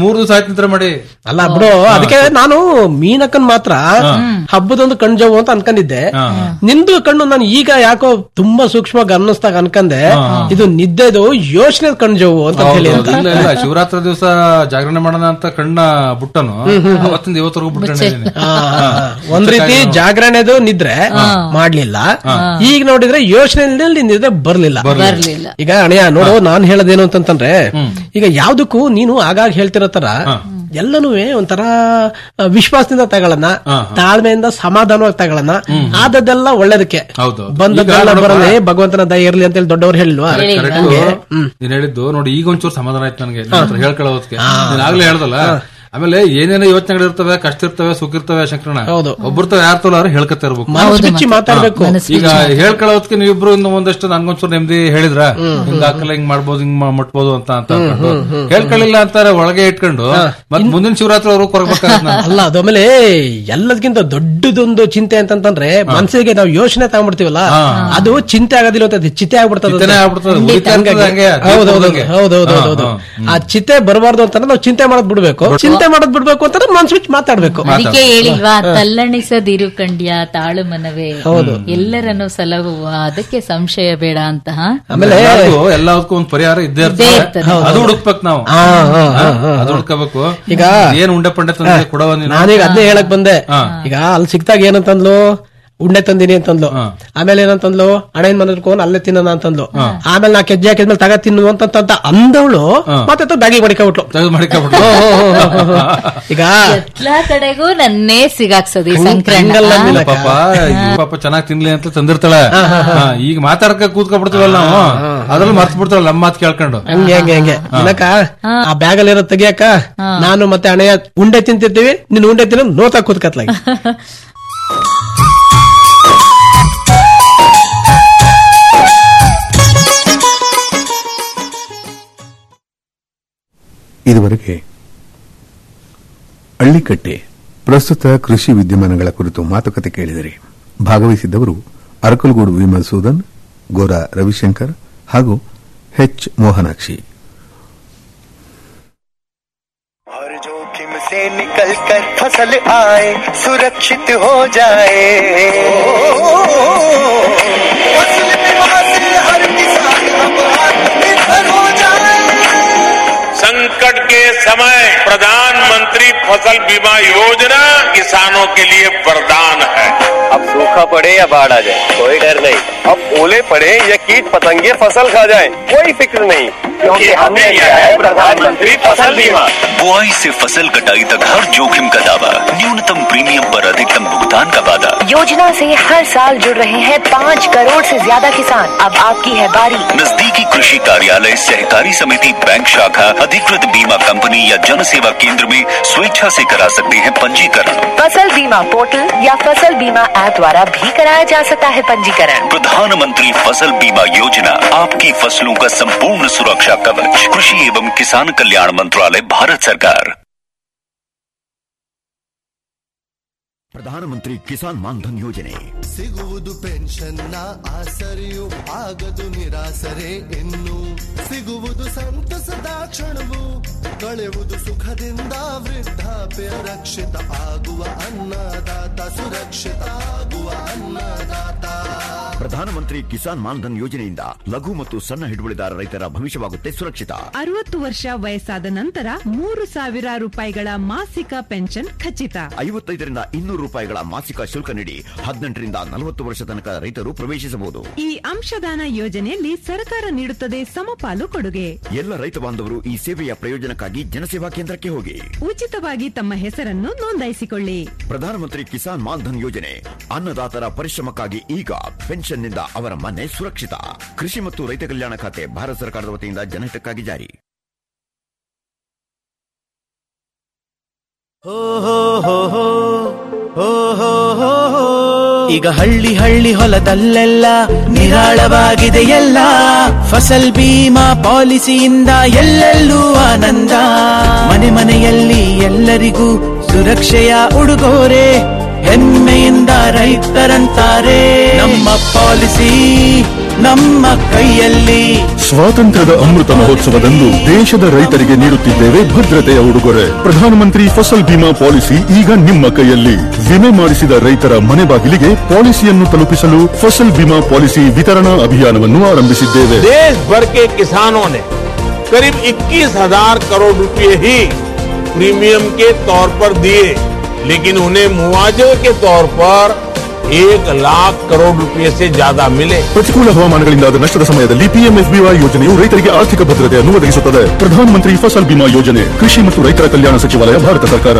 ಮೂರ್ ದಿವಸ ಆಯ್ತು ನಿದ್ರೆ ಮಾಡಿ ಅಲ್ಲ ಬಿಡು ಅದಕ್ಕೆ ನಾನು ಮೀನಕ್ಕನ್ ಮಾತ್ರ ಹಬ್ಬದೊಂದು ಕಣ್ಜವು ಅಂತ ಅನ್ಕೊಂಡಿದ್ದೆ ನಿಂದು ಕಣ್ಣು ನಾನು ಈಗ ಯಾಕೋ ತುಂಬಾ ಸೂಕ್ಷ್ಮವಾಗಿ ಅನ್ನಿಸ್ದಾಗ ಅನ್ಕಂದೆ ಇದು ನಿದ್ದೆದು ಯೋಚನೆ ಕಣ್ಜವು ಅಂತ ಹೇಳಿ ಅಂತ ಇಲ್ಲ ಇಲ್ಲ ಶಿವರಾತ್ರಿ ದಿವಸ ಜಾಗರಣೆ ಮಾಡೋಣ ಅಂತ ಕಣ್ಣ ಬುಟ್ಟನು ಅವತ್ತಿಂದ ಇವತ್ತರೆಗೂ ಬಿಟ್ಟಣ್ಣ ಆ, ಒಂದ್ ರೀತಿ ಜಾಗರಣೆದು ನಿದ್ರೆ ಮಾಡ್ಲಿಲ್ಲ ಈಗ ನೋಡಿದ್ರೆ ಯೋಚನೆಯಲ್ಲಿ ನಿದ್ರೆ ಬರ್ಲಿಲ್ಲ ಬರ್ಲಿಲ್ಲ ಈಗ ಅಣೆಯ ನೋಡು ನಾನ್ ಹೇಳೋದೇನು ಅಂತಂತಂದ್ರೆ ಈಗ ಯಾವ್ದಕ್ಕೂ ನೀನು ಆಗಾಗ ಹೇಳ್ತಿರೋ ತರ ಎಲ್ಲನೂ ಒಂಥರ ಆ, ವಿಶ್ವಾಸದಿಂದ ತಗೊಳ್ಳೋಣ ತಾಳ್ಮೆಯಿಂದ ಸಮಾಧಾನವಾಗಿ ತಗೊಳ್ಳೋಣ ಆದದ್ದೆಲ್ಲ ಒಳ್ಳೇದಕ್ಕೆ ಹೌದು. ಬಂದದ್ದೆಲ್ಲ ಈಗ ನೋಡಪ್ಪ. ಬರಲಿ ಭಗವಂತನ ದಯ ಇರ್ಲಿ ಅಂತ ಹೇಳಿ ದೊಡ್ಡವ್ರು ಹೇಳಿಲ್ವಾ ಕರೆಕ್ಟ್ ನೀನ್ ಹೇಳಿದ್ದು ನೋಡಿ ಈಗ ಒಂಚೂರು ಸಮಾಧಾನ ಆಯ್ತು ನನಗೆ ನಿನ್ ಹತ್ರ ಹೇಳ್ಕೊಳ್ಳೋದಕ್ಕೆ ನೀನ್ ಆಗ್ಲೇ ಹೇಳ್ದಲ್ಲ ಆಮೇಲೆ ಏನೇನೋ ಯೋಚನೆಗಳು ಇರ್ತವೆ ಕಷ್ಟ ಇರ್ತವೆ ಸುಖ ಇರ್ತವೆ ಶಂಕರಣ ಹೌದು. ಒಬ್ಬರ್ತಾವ ಯಾರ ತೋಲಾರು ಹೇಳ್ಕೊತಾ ಇರ್ಬೇಕು ಮನಸ್ಸು ಬಿಚ್ಚಿ ಮಾತಾಡ್ಬೇಕು ಮನಸ್ಸು ಈಗ ಹೇಳ್ಕೊಳ್ಳೋದಕ್ಕೆ ನೀವಿಬ್ರು ಇನ್ನು ಒಂದಷ್ಟು ನನ್ಗೊಂಚೂರು ನೆಮ್ಮದಿ ಹೇಳಿದ್ರ ಹಿಂಗ ಹಾಕಲ್ಲ ಹಿಂಗ್ ಮಾಡ್ಬೋದು ಹಿಂಗ್ ಮಾ- ಮುಟ್ಬೋದು ಅಂತ ಅಂತ ಅನ್ಕೊಂಡು ಹೇಳ್ಕೊಳ್ಳಿಲ್ಲ ಅಂತಾರೆ ಒಳಗೆ ಇಟ್ಕೊಂಡು ಮತ್ ಮುಂದಿನ ಶಿವರಾತ್ರಿ ಅವರು ಕೊರಬೇಕಾಗತ್ ಅಲ್ಲ ಅದಾದ್ಮೇಲೆ ಎಲ್ಲದಕ್ಕಿಂತ ದೊಡ್ಡದೊಂದು ಚಿಂತೆ ಅಂತಂತಂದ್ರೆ ಮನಸ್ಸಿಗೆ ನಾವು ಯೋಚನೆ ತಗೊಂಡ್ಬಿಡ್ತೀವಲ್ಲ ಅದು ಚಿಂತೆ ಆಗೋದಿಲ್ಲ ಅಂತ ಅದು ಚಿತೆ ಆಗ್ಬಿಡ್ತದೆ ಚಿಂತೆನೇ ಆಗ್ಬಿಡ್ತದೆ. ಉರಿತಾ ಇರ್ತದೆ ಹಂಗೆ, ಹೌದೌದು ದೀಪ ಹೌದೌದು ಹಾ, ಆ ಚಿತೆ ಬರಬಾರ್ದು ಅಂತ ನಾವು ಚಿಂತೆ ಮಾಡೋದ್ ಬಿಡ್ಬೇಕು ಚಿಂತೆ ಮಾಡೋದ್ ಬಿಡ್ಬೇಕು ಅಂತ ಮನ್ಸು ಬಿಚ್ಚಿ ಮಾತಾಡ್ಬೇಕು ಅದಕ್ಕೆ ಹೇಳಿಲ್ವಾ ತಲ್ಲಣಿಸದಿರು ಕಂಡ್ಯ ತಾಳು ಮನವೇ ಎಲ್ಲರನ್ನು ಸಲಹುವ ಅದಕ್ಕೆ ಸಂಶಯ ಬೇಡ ಅಂತ ಆಮೇಲೆ ಎಲ್ಲದಕ್ಕೂ ಎಲ್ಲದಕ್ಕೂ ಒಂದ್ ಪರಿಹಾರ ಇದ್ದೇ ಇದ್ದೇ ಇರ್ತದೆ ಇರ್ತದೆ. ಅದು ಹುಡುಕ್ಬೇಕು ನಾವು ಹಾ, ಹಾ, ಹಾ, ಹಾ, ಅದು ಹುಡ್ಕೋಬೇಕು ಈಗ ಏನ್ ಉಂಡೆ ಪಂಡೆ ತಂದೆ ಕೊಡವ ನೀನು ನಾನೀಗ ಅದೇ ಹೇಳಕ್ ಬಂದೆ ಈಗ ಅಲ್ಲಿ ಸಿಕ್ತಾಗ ಏನಂತಂದ್ಲು ಉಂಡೆ ತಂದಿನಿ ಅಂತಂದ್ಲು ಆಮೇಲೆ ಏನಂತಂದ್ಲು ಹಣೆನ್ ಮನರ್ಕೊಂಡ್ ಅಲ್ಲೇ ತಿನ್ನೋಣ ಅಂತಂದ್ಲು ಆಮೇಲೆ ನಾ ಕೆಜ್ಜೆ ಹಾಕಿದ್ಮೇಲೆ ತಗ ತಿನ್ನು ಅಂತ ಅಂದವಳು ಮತ್ತೆ ಬ್ಯಾಗಿ ಹೊಡಿಕೊಬಿಟ್ಲು ತೆಗೆದು ಮಾಡಿಕೊಬಿಟ್ಟು ಈಗ ಹ ಎಲ್ಲಾ ಕಡೆಗೂ ನನ್ನೇ ಸಿಗಾಕ್ಸೋದು ಈ ಸಂಕ್ರಮಣ ಹಂಗಲ್ಲ ನೀನು. ಪಾಪ ಈ ಪಾಪ ಚೆನ್ನಾಗ್ ತಿನ್ಲಿ ಅಂತ ತಂದಿರ್ತಾಳೆ ಹಾ, ಈಗ ಮಾತಾಡ್ಕ ಕೂತ್ಕೊಬಿಡ್ತೀವಲ್ಲ ನಾವು ಅದ್ರಲ್ಲಿ ಮರ್ತ್ ಬಿಡ್ತಾಳೆ ನಮ್ಮ ಮಾತು ಕೇಳ್ಕೊಂಡು ಹಂಗೆ ಹಂಗೆ ಹಂಗೆ ಇಲ್ಲಕ್ಕ ಆ ಬ್ಯಾಗ್ ಅಲ್ಲಿ ಇರೋ ತೆಗಿಯಕ್ಕ ನಾನು ಮತ್ತೆ ಹಣೆಯ ಉಂಡೆ ತಿಂತಿರ್ತೀವಿ ನಿನ್ ಉಂಡೆ ತಿನ್ನ ನೋತಾ ಕೂತ್ಕತ್ಲಾಗಿ ಇದುವರೆಗೆ ಹಳ್ಳಿಕಟ್ಟೆ ಪ್ರಸ್ತುತ ಕೃಷಿ ವಿದ್ಯಮಾನಗಳ ಕುರಿತು ಮಾತುಕತೆ ಕೇಳಿದರೆ ಭಾಗವಹಿಸಿದ್ದವರು ಅರಕಲಗೂಡು ವಿ ಮಧುಸೂದನ್ ಗೋರಾ ರವಿಶಂಕರ್ ಹಾಗೂ ಎಚ್ ಮೋಹನಾಕ್ಷಿ हर जोखिम से निकल कर फसल आए सुरक्षित हो जाए फसल बीमा से हर किसान अब आत्मनिर्भर हो जाए संकट के समय प्रधानमंत्री फसल बीमा योजना किसानों के लिए वरदान है अब सूखा पड़े या बाढ़ आ जाए कोई डर नहीं अब ओले पड़े या कीट पतंगे फसल खा जाए कोई फिक्र नहीं क्योंकि हमने लिया है प्रधानमंत्री फसल बीमा बुआई से फसल कटाई तक हर जोखिम का दावा न्यूनतम प्रीमियम पर अधिकतम भुगतान का वादा योजना से हर साल जुड़ रहे हैं पाँच करोड़ से ज्यादा किसान अब आपकी है बारी नजदीकी कृषि कार्यालय सहकारी समिति बैंक शाखा अधिकृत बीमा कंपनी या जन सेवा केंद्र में स्वेच्छा से करा सकते हैं पंजीकरण फसल बीमा पोर्टल या फसल बीमा ऐप द्वारा भी कराया जा सकता है पंजीकरण प्रधानमंत्री फसल बीमा योजना आपकी फसलों का संपूर्ण सुरक्षा कवच कृषि एवं किसान कल्याण मंत्रालय भारत सरकार ಪ್ರಧಾನಮಂತ್ರಿ ಕಿಸಾನ್ ಮಾನ್ಧನ್ ಯೋಜನೆ ಸಿಗುವುದು ಪೆನ್ಷನ್ನ ಆಸರೆಯು ಆಗದು ನಿರಾಸರೆ ಇನ್ನು ಸಿಗುವುದು ಸಂತಸದ ಕ್ಷಣವು ಕಳೆಯುವುದು ಸುಖದಿಂದ ವೃದ್ಧಾಪ್ಯ ರಕ್ಷಿತ ಆಗುವ ಅನ್ನದಾತ ಸುರಕ್ಷಿತ ಆಗುವ ಅನ್ನದಾತ ಪ್ರಧಾನಮಂತ್ರಿ ಕಿಸಾನ್ ಮಾನ್ಧನ್ ಯೋಜನೆಯಿಂದ ಲಘು ಮತ್ತು ಸಣ್ಣ ಹಿಡುವಳಿದಾರ ರೈತರ ಭವಿಷ್ಯವಾಗುತ್ತೆ ಸುರಕ್ಷಿತ ಅರವತ್ತು ವರ್ಷ ವಯಸ್ಸಾದ ನಂತರ ಮೂರು ಸಾವಿರ ರೂಪಾಯಿಗಳ ಮಾಸಿಕ ಪೆನ್ಷನ್ ಖಚಿತ ಐವತ್ತೈದರಿಂದ ಇನ್ನೂರು ರೂಪಾಯಿಗಳ ಮಾಸಿಕ ಶುಲ್ಕ ನೀಡಿ ಹದಿನೆಂಟರಿಂದ ನಲವತ್ತು ವರ್ಷ ತನಕ ರೈತರು ಪ್ರವೇಶಿಸಬಹುದು ಈ ಅಂಶದಾನ ಯೋಜನೆಯಲ್ಲಿ ಸರ್ಕಾರ ನೀಡುತ್ತದೆ ಸಮಪಾಲು ಕೊಡುಗೆ ಎಲ್ಲ ರೈತ ಬಾಂಧವರು ಈ ಸೇವೆಯ ಪ್ರಯೋಜನಕ್ಕಾಗಿ ಜನಸೇವಾ ಕೇಂದ್ರಕ್ಕೆ ಹೋಗಿ ಉಚಿತವಾಗಿ ತಮ್ಮ ಹೆಸರನ್ನು ನೋಂದಾಯಿಸಿಕೊಳ್ಳಿ ಪ್ರಧಾನಮಂತ್ರಿ ಕಿಸಾನ್ ಮಾನ್ಧನ್ ಯೋಜನೆ ಅನ್ನದಾತರ ಪರಿಶ್ರಮಕ್ಕಾಗಿ ಈಗ ಪೆನ್ಷನ್ನಿಂದ ಅವರ ಮನೆ ಸುರಕ್ಷಿತ ಕೃಷಿ ಮತ್ತು ರೈತ ಕಲ್ಯಾಣ ಖಾತೆ ಭಾರತ ಸರ್ಕಾರದ ವತಿಯಿಂದ ಜನಹಿತಕ್ಕಾಗಿ ಜಾರಿ ಈಗ ಹಳ್ಳಿ ಹಳ್ಳಿ ಹೊಲದಲ್ಲೆಲ್ಲ ನಿರಾಳವಾಗಿದೆ ಎಲ್ಲ ಫಸಲ್ ಬೀಮಾ ಪಾಲಿಸಿಯಿಂದ ಎಲ್ಲೆಲ್ಲೂ ಆನಂದ ಮನೆ ಮನೆಯಲ್ಲಿ ಎಲ್ಲರಿಗೂ ಸುರಕ್ಷೆಯ ಉಡುಗೊರೆ ಹೆಮ್ಮೆಯಿಂದ ರೈತರಂತಾರೆ ನಮ್ಮ ಪಾಲಿಸಿ ನಮ್ಮ ಕೈಯಲ್ಲಿ ಸ್ವಾತಂತ್ರ್ಯದ ಅಮೃತ ಮಹೋತ್ಸವದಂದು ದೇಶದ ರೈತರಿಗೆ ನೀಡುತ್ತಿದ್ದೇವೆ ಭದ್ರತೆಯ ಉಡುಗೊರೆ ಪ್ರಧಾನಮಂತ್ರಿ ಫಸಲ್ ಬಿಮಾ ಪಾಲಿಸಿ ಈಗ ನಿಮ್ಮ ಕೈಯಲ್ಲಿ ವಿಮೆ ಮಾಡಿಸಿದ ರೈತರ ಮನೆ ಬಾಗಿಲಿಗೆ ಪಾಲಿಸಿಯನ್ನು ತಲುಪಿಸಲು ಫಸಲ್ ಬಿಮಾ ಪಾಲಿಸಿ ವಿತರಣಾ ಅಭಿಯಾನವನ್ನು ಆರಂಭಿಸಿದ್ದೇವೆ देश भर के किसानों ने करीब 21,000 करोड़ रुपए ही प्रीमियम के तौर पर दिए लेकिन उन्हें मुआवजे के तौर पर एक लाख करोड़ रुपए से ज्यादा मिले ಪ್ರತಿಕೂಲ ಹವಾಮಾನಗಳಿಂದಾದ ನಷ್ಟದ ಸಮಯದಲ್ಲಿ ಪಿಎಂಎಫ್ಬಿವೈ ಯೋಜನೆಯು ರೈತರಿಗೆ ಆರ್ಥಿಕ ಭದ್ರತೆಯನ್ನು ಒದಗಿಸುತ್ತದೆ ಪ್ರಧಾನಮಂತ್ರಿ ಫಸಲ್ ಬಿಮಾ ಯೋಜನೆ ಕೃಷಿ ಮತ್ತು ರೈತರ ಕಲ್ಯಾಣ ಸಚಿವಾಲಯ ಭಾರತ ಸರ್ಕಾರ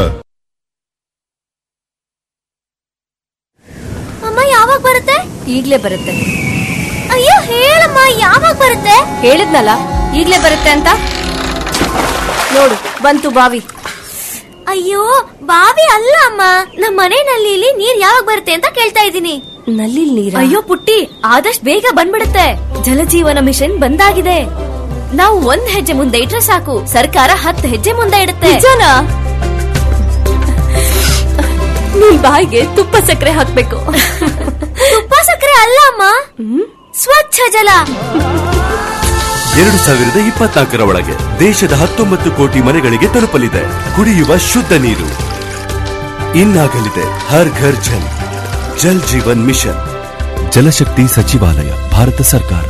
ಅಮ್ಮ ಯಾವಾಗ ಬರುತ್ತೆ ಈಗ್ಲೇ ಬರುತ್ತೆ ಅಯ್ಯೋ ಹೇಳಮ್ಮ ಯಾವಾಗ ಬರುತ್ತೆ ಹೇಳಿದ್ನಲ್ಲ ಈಗ್ಲೇ ಬರುತ್ತೆ ಅಂತ ನೋಡು ಬಂತು ಬಾವಿ ಅಯ್ಯೋ ಬಾವಿ ಅಲ್ಲ ಅಮ್ಮ ನಮ್ಮ ಮನೆ ನಲ್ಲಿಲಿ ನೀರ್ ಯಾವಾಗ ಬರುತ್ತೆ ಅಂತ ಕೇಳ್ತಾ ಇದ್ದೀನಿ ನಲ್ಲಿ ನೀರ್ ಅಯ್ಯೋ ಪುಟ್ಟಿ ಆದಷ್ಟು ಬೇಗ ಬಂದ್ಬಿಡುತ್ತೆ ಜಲಜೀವನ ಮಿಷನ್ ಬಂದಾಗಿದೆ ನಾವು ಒಂದ್ ಹೆಜ್ಜೆ ಮುಂದೆ ಇಟ್ರೆ ಸಾಕು ಸರ್ಕಾರ ಹತ್ತು ಹೆಜ್ಜೆ ಮುಂದೆ ಇಡುತ್ತೆ ನಿಮ್ ಬಾಯಿಗೆ ತುಪ್ಪ ಸಕ್ಕರೆ ಹಾಕ್ಬೇಕು ತುಪ್ಪ ಸಕ್ಕರೆ ಅಲ್ಲ ಅಮ್ಮ ಸ್ವಚ್ಛ ಜಲ ಎರಡು ಸಾವಿರದ ಇಪ್ಪತ್ನಾಲ್ಕರ ಒಳಗೆ ದೇಶದ ಹತ್ತೊಂಬತ್ತು ಕೋಟಿ ಮನೆಗಳಿಗೆ ತಲುಪಲಿದೆ ಕುಡಿಯುವ ಶುದ್ಧ ನೀರು ಇನ್ನಾಗಲಿದೆ ಹರ್ ಘರ್ ಜಲ್ ಜಲ್ ಜೀವನ್ ಮಿಷನ್ ಜಲಶಕ್ತಿ ಸಚಿವಾಲಯ ಭಾರತ ಸರ್ಕಾರ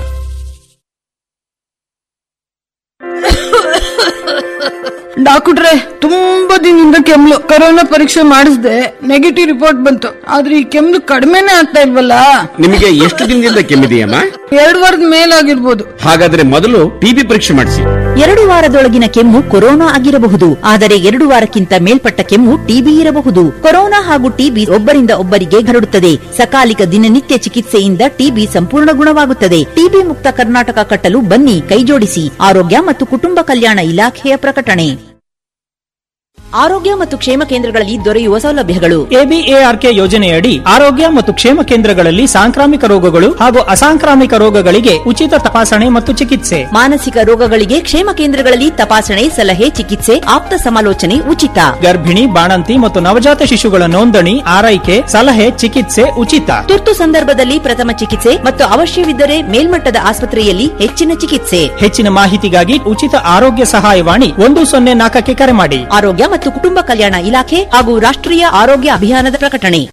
ಡಾಕ್ಟ್ರೆ ತುಂಬಾ ದಿನದಿಂದ ಕೆಮ್ಲು ಕೊರೋನಾ ಪರೀಕ್ಷೆ ಮಾಡಿಸ್ದೆ ನೆಗೆಟಿವ್ ರಿಪೋರ್ಟ್ ಬಂತು ಆದ್ರೆ ಈ ಕೆಮ್ಲು ಕಡಿಮೆನೇ ಆಗ್ತಾ ಇಲ್ವಲ್ಲ ನಿಮಗೆ ಎಷ್ಟು ದಿನದಿಂದ ಕೆಮ್ಮಿದೆಯಮ್ಮ ಎರಡು ವಾರದ ಮೇಲಾಗಿರ್ಬೋದು ಹಾಗಾದ್ರೆ ಮೊದಲು ಟಿಬಿ ಪರೀಕ್ಷೆ ಮಾಡಿಸಿ ಎರಡು ವಾರದೊಳಗಿನ ಕೆಮ್ಮು ಕೊರೋನಾ ಆಗಿರಬಹುದು ಆದರೆ ಎರಡು ವಾರಕ್ಕಿಂತ ಮೇಲ್ಪಟ್ಟ ಕೆಮ್ಮು ಟಿಬಿ ಇರಬಹುದು ಕೊರೋನಾ ಹಾಗೂ ಟಿಬಿ ಒಬ್ಬರಿಂದ ಒಬ್ಬರಿಗೆ ಹರಡುತ್ತದೆ ಸಕಾಲಿಕ ದಿನನಿತ್ಯ ಚಿಕಿತ್ಸೆಯಿಂದ ಟಿಬಿ ಸಂಪೂರ್ಣ ಗುಣವಾಗುತ್ತದೆ ಟಿಬಿ ಮುಕ್ತ ಕರ್ನಾಟಕ ಕಟ್ಟಲು ಬನ್ನಿ ಕೈಜೋಡಿಸಿ ಆರೋಗ್ಯ ಮತ್ತು ಕುಟುಂಬ ಕಲ್ಯಾಣ ಇಲಾಖೆಯ ಪ್ರಕಟಣೆ ಆರೋಗ್ಯ ಮತ್ತು ಕ್ಷೇಮ ಕೇಂದ್ರಗಳಲ್ಲಿ ದೊರೆಯುವ ಸೌಲಭ್ಯಗಳು ಎಬಿಎಆರ್ಕೆ ಯೋಜನೆಯಡಿ ಆರೋಗ್ಯ ಮತ್ತು ಕ್ಷೇಮ ಕೇಂದ್ರಗಳಲ್ಲಿ ಸಾಂಕ್ರಾಮಿಕ ರೋಗಗಳು ಹಾಗೂ ಅಸಾಂಕ್ರಾಮಿಕ ರೋಗಗಳಿಗೆ ಉಚಿತ ತಪಾಸಣೆ ಮತ್ತು ಚಿಕಿತ್ಸೆ ಮಾನಸಿಕ ರೋಗಗಳಿಗೆ ಕ್ಷೇಮ ಕೇಂದ್ರಗಳಲ್ಲಿ ತಪಾಸಣೆ ಸಲಹೆ ಚಿಕಿತ್ಸೆ ಆಪ್ತ ಸಮಾಲೋಚನೆ ಉಚಿತ ಗರ್ಭಿಣಿ ಬಾಣಂತಿ ಮತ್ತು ನವಜಾತ ಶಿಶುಗಳ ನೋಂದಣಿ ಆರೈಕೆ ಸಲಹೆ ಚಿಕಿತ್ಸೆ ಉಚಿತ ತುರ್ತು ಸಂದರ್ಭದಲ್ಲಿ ಪ್ರಥಮ ಚಿಕಿತ್ಸೆ ಮತ್ತು ಅವಶ್ಯವಿದ್ದರೆ ಮೇಲ್ಮಟ್ಟದ ಆಸ್ಪತ್ರೆಯಲ್ಲಿ ಹೆಚ್ಚಿನ ಚಿಕಿತ್ಸೆ ಹೆಚ್ಚಿನ ಮಾಹಿತಿಗಾಗಿ ಉಚಿತ ಆರೋಗ್ಯ ಸಹಾಯವಾಣಿ ಒಂದು ಸೊನ್ನೆ ನಾಲ್ಕಕ್ಕೆ ಕರೆ ಮಾಡಿ ಆರೋಗ್ಯ ಮತ್ತು ಕುಟುಂಬ ಕಲ್ಯಾಣ ಇಲಾಖೆ ಹಾಗೂ ರಾಷ್ಟ್ರೀಯ ಆರೋಗ್ಯ ಅಭಿಯಾನದ ಪ್ರಕಟಣೆ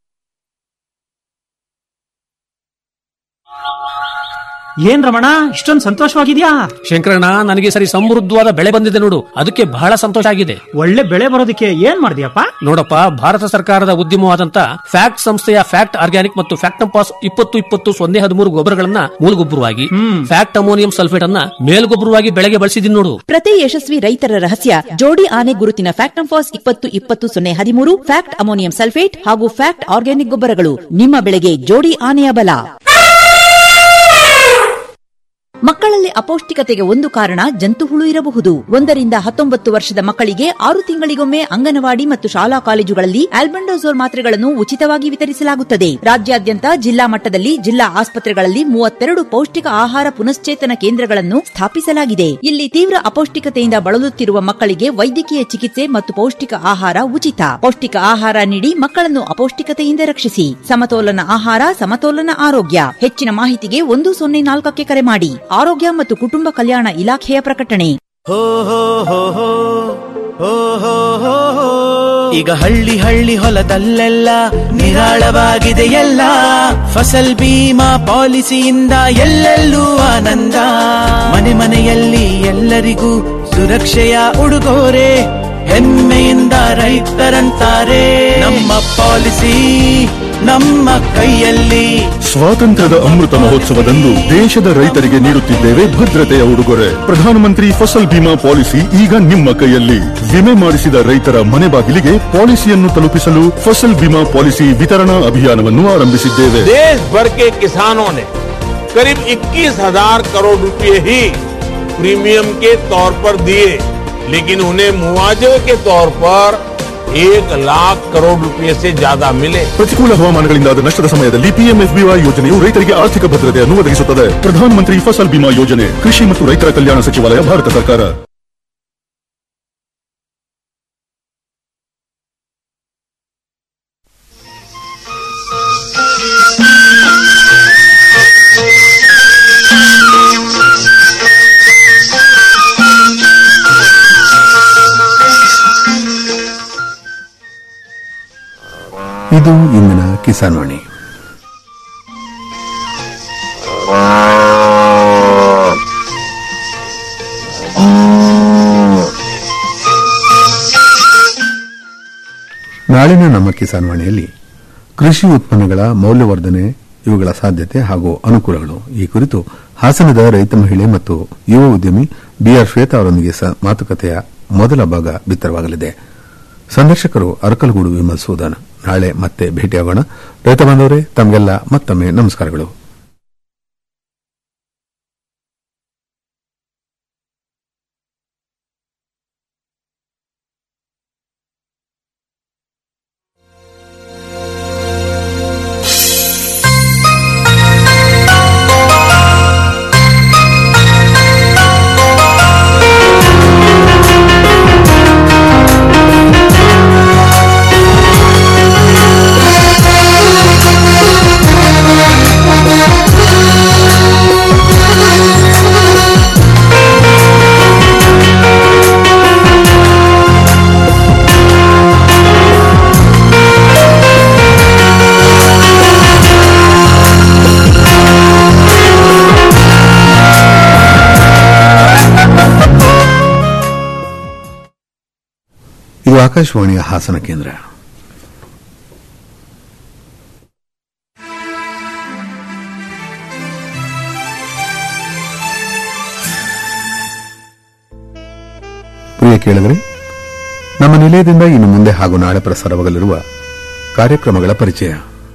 ಏನ್ ರಮಣ ಇಷ್ಟೊಂದು ಸಂತೋಷವಾಗಿದ್ಯಾ ಶಂಕರಣ್ಣ ನನಗೆ ಸರಿ ಸಮೃದ್ಧವಾದ ಬೆಳೆ ಬಂದಿದೆ ನೋಡು ಅದಕ್ಕೆ ಬಹಳ ಸಂತೋಷ ಆಗಿದೆ ಒಳ್ಳೆ ಬೆಳೆ ಬರೋದಕ್ಕೆ ಏನ್ ಮಾಡಿದ್ಯಪ್ಪ ನೋಡಪ್ಪ ಭಾರತ ಸರ್ಕಾರದ ಉದ್ಯಮವಾದಂತ ಫ್ಯಾಕ್ಟ್ ಸಂಸ್ಥೆಯ ಫ್ಯಾಕ್ಟ್ ಆರ್ಗ್ಯಾನಿಕ್ ಮತ್ತು ಫ್ಯಾಕ್ಟಂಪಾಸ್ ಇಪ್ಪತ್ತು ಇಪ್ಪತ್ತು ಸೊನ್ನೆ ಹದಿಮೂರು ಗೊಬ್ಬರಗಳನ್ನ ಮೂಲಗೊಬ್ಬರವಾಗಿ ಫ್ಯಾಕ್ಟ್ ಅಮೋನಿಯಂ ಸಲ್ಫೇಟ್ ಅನ್ನ ಮೇಲ್ಗೊಬ್ಬರವಾಗಿ ಬೆಳೆಗೆ ಬಳಸಿದೀನಿ ನೋಡು ಪ್ರತಿ ಯಶಸ್ವಿ ರೈತರ ರಹಸ್ಯ ಜೋಡಿ ಆನೆ ಗುರುತಿನ ಫ್ಯಾಕ್ಟಂಫಾಸ್ ಇಪ್ಪತ್ತು ಇಪ್ಪತ್ತು ಸೊನ್ನೆ ಹದಿಮೂರು ಫ್ಯಾಕ್ಟ್ ಅಮೋನಿಯಂ ಸಲ್ಫೇಟ್ ಹಾಗೂ ಫ್ಯಾಕ್ಟ್ ಆರ್ಗ್ಯಾನಿಕ್ ಗೊಬ್ಬರಗಳು ನಿಮ್ಮ ಬೆಳೆಗೆ ಜೋಡಿ ಆನೆಯ ಬಲ ಮಕ್ಕಳಲ್ಲಿ ಅಪೌಷ್ಟಿಕತೆಗೆ ಒಂದು ಕಾರಣ ಜಂತು ಹುಳು ಇರಬಹುದು ಒಂದರಿಂದ ಹತ್ತೊಂಬತ್ತು ವರ್ಷದ ಮಕ್ಕಳಿಗೆ ಆರು ತಿಂಗಳಿಗೊಮ್ಮೆ ಅಂಗನವಾಡಿ ಮತ್ತು ಶಾಲಾ ಕಾಲೇಜುಗಳಲ್ಲಿ ಆಲ್ಬೆಂಡೋಸೋಲ್ ಮಾತ್ರೆಗಳನ್ನು ಉಚಿತವಾಗಿ ವಿತರಿಸಲಾಗುತ್ತದೆ ರಾಜ್ಯಾದ್ಯಂತ ಜಿಲ್ಲಾ ಮಟ್ಟದಲ್ಲಿ ಜಿಲ್ಲಾ ಆಸ್ಪತ್ರೆಗಳಲ್ಲಿ ಮೂವತ್ತೆರಡು ಪೌಷ್ಟಿಕ ಆಹಾರ ಪುನಶ್ಚೇತನ ಕೇಂದ್ರಗಳನ್ನು ಸ್ಥಾಪಿಸಲಾಗಿದೆ ಇಲ್ಲಿ ತೀವ್ರ ಅಪೌಷ್ಟಿಕತೆಯಿಂದ ಬಳಲುತ್ತಿರುವ ಮಕ್ಕಳಿಗೆ ವೈದ್ಯಕೀಯ ಚಿಕಿತ್ಸೆ ಮತ್ತು ಪೌಷ್ಟಿಕ ಆಹಾರ ಉಚಿತ ಪೌಷ್ಟಿಕ ಆಹಾರ ನೀಡಿ ಮಕ್ಕಳನ್ನು ಅಪೌಷ್ಟಿಕತೆಯಿಂದ ರಕ್ಷಿಸಿ ಸಮತೋಲನ ಆಹಾರ ಸಮತೋಲನ ಆರೋಗ್ಯ ಹೆಚ್ಚಿನ ಮಾಹಿತಿಗೆ ಒಂದು ಸೊನ್ನೆ ನಾಲ್ಕಕ್ಕೆ ಕರೆ ಮಾಡಿ ಆರೋಗ್ಯ ಮತ್ತು ಕುಟುಂಬ ಕಲ್ಯಾಣ ಇಲಾಖೆಯ ಪ್ರಕಟಣೆ ಹೋ ಹೋ ಹೋ ಹೋ ಹೋ ಹೋ ಹೋ ಹೋ. ಈಗ ಹಳ್ಳಿ ಹಳ್ಳಿ ಹೊಲದಲ್ಲೆಲ್ಲ ನಿರಾಳವಾಗಿದೆ ಎಲ್ಲ ಫಸಲ್ ಬೀಮಾ ಪಾಲಿಸಿಯಿಂದ ಎಲ್ಲೆಲ್ಲೂ ಆನಂದ ಮನೆ ಮನೆಯಲ್ಲಿ ಎಲ್ಲರಿಗೂ ಸುರಕ್ಷೆಯ ಉಡುಗೊರೆ ಹೆಮ್ಮೆಯಿಂದ ರೈತರಂತಾರೆ ನಮ್ಮ ಪಾಲಿಸಿ ನಮ್ಮ ಕೈಯಲ್ಲಿ ಸ್ವಾತಂತ್ರ್ಯದ ಅಮೃತ ಮಹೋತ್ಸವದಂದು ದೇಶದ ರೈತರಿಗೆ ನೀಡುತ್ತಿದ್ದೇವೆ ಭದ್ರತೆಯ ಉಡುಗೊರೆ ಪ್ರಧಾನಮಂತ್ರಿ ಫಸಲ್ ಬಿಮಾ ಪಾಲಿಸಿ ಈಗ ನಿಮ್ಮ ಕೈಯಲ್ಲಿ ವಿಮೆ ಮಾಡಿಸಿದ ರೈತರ ಮನೆ ಬಾಗಿಲಿಗೆ ಪಾಲಿಸಿಯನ್ನು ತಲುಪಿಸಲು ಫಸಲ್ ಬಿಮಾ ಪಾಲಿಸಿ ವಿತರಣಾ ಅಭಿಯಾನವನ್ನು ಆರಂಭಿಸಿದ್ದೇವೆ देश भर के किसानों ने करीब 21,000 करोड़ रुपए ही प्रीमियम के तौर पर दिए लेकिन उन्हें मुआवजे के तौर पर एक लाख करोड़ रुपए से ज्यादा मिले ಪ್ರತಿಕೂಲ ಹವಾಮಾನಗಳಿಂದಾದ ನಷ್ಟದ ಸಮಯದಲ್ಲಿ ಪಿಎಂಎಫ್ಬಿವೈ ಯೋಜನೆಯು ರೈತರಿಗೆ ಆರ್ಥಿಕ ಭದ್ರತೆಯನ್ನು ಒದಗಿಸುತ್ತದೆ ಪ್ರಧಾನಮಂತ್ರಿ ಫಸಲ್ ಬಿಮಾ ಯೋಜನೆ ಕೃಷಿ ಮತ್ತು ರೈತರ ಕಲ್ಯಾಣ ಸಚಿವಾಲಯ ಭಾರತ ಸರ್ಕಾರ ಕಿಸಾನ್ ವಾಣಿ ನಾಳಿನ ನಮ್ಮ ಕಿಸಾನ್ ವಾಣಿಯಲ್ಲಿ ಕೃಷಿ ಉತ್ಪನ್ನಗಳ ಮೌಲ್ಯವರ್ಧನೆ ಇವುಗಳ ಸಾಧ್ಯತೆ ಹಾಗೂ ಅನುಕೂಲಗಳು ಈ ಕುರಿತು ಹಾಸನದ ರೈತ ಮಹಿಳೆ ಮತ್ತು ಯುವ ಉದ್ಯಮಿ ಬಿಆರ್ ಶ್ವೇತಾ ಅವರೊಂದಿಗೆ ಸ- ಮಾತುಕತೆಯ ಮೊದಲ ಭಾಗ ಬಿತ್ತರವಾಗಲಿದೆ ಸಂದರ್ಶಕರು ಅರಕಲಗೂಡು ವಿಮಲ್ ಸೂದನ್ ನಾಳೆ ಮತ್ತೆ ಭೇಟಿಯಾಗೋಣ ರೈತ ಬಾಂಧವರೇ ತಮಗೆಲ್ಲ ಮತ್ತೊಮ್ಮೆ ನಮಸ್ಕಾರಗಳು ಇದು ಆಕಾಶವಾಣಿಯ ಹಾಸನ ಕೇಂದ್ರ ಪ್ರಿಯ ಕೇಳಿದರೆ ನಮ್ಮ ನಿಲಯದಿಂದ ಇನ್ನು ಮುಂದೆ ಹಾಗೂ ನಾಳೆ ಪ್ರಸಾರವಾಗಲಿರುವ ಕಾರ್ಯಕ್ರಮಗಳ ಪರಿಚಯ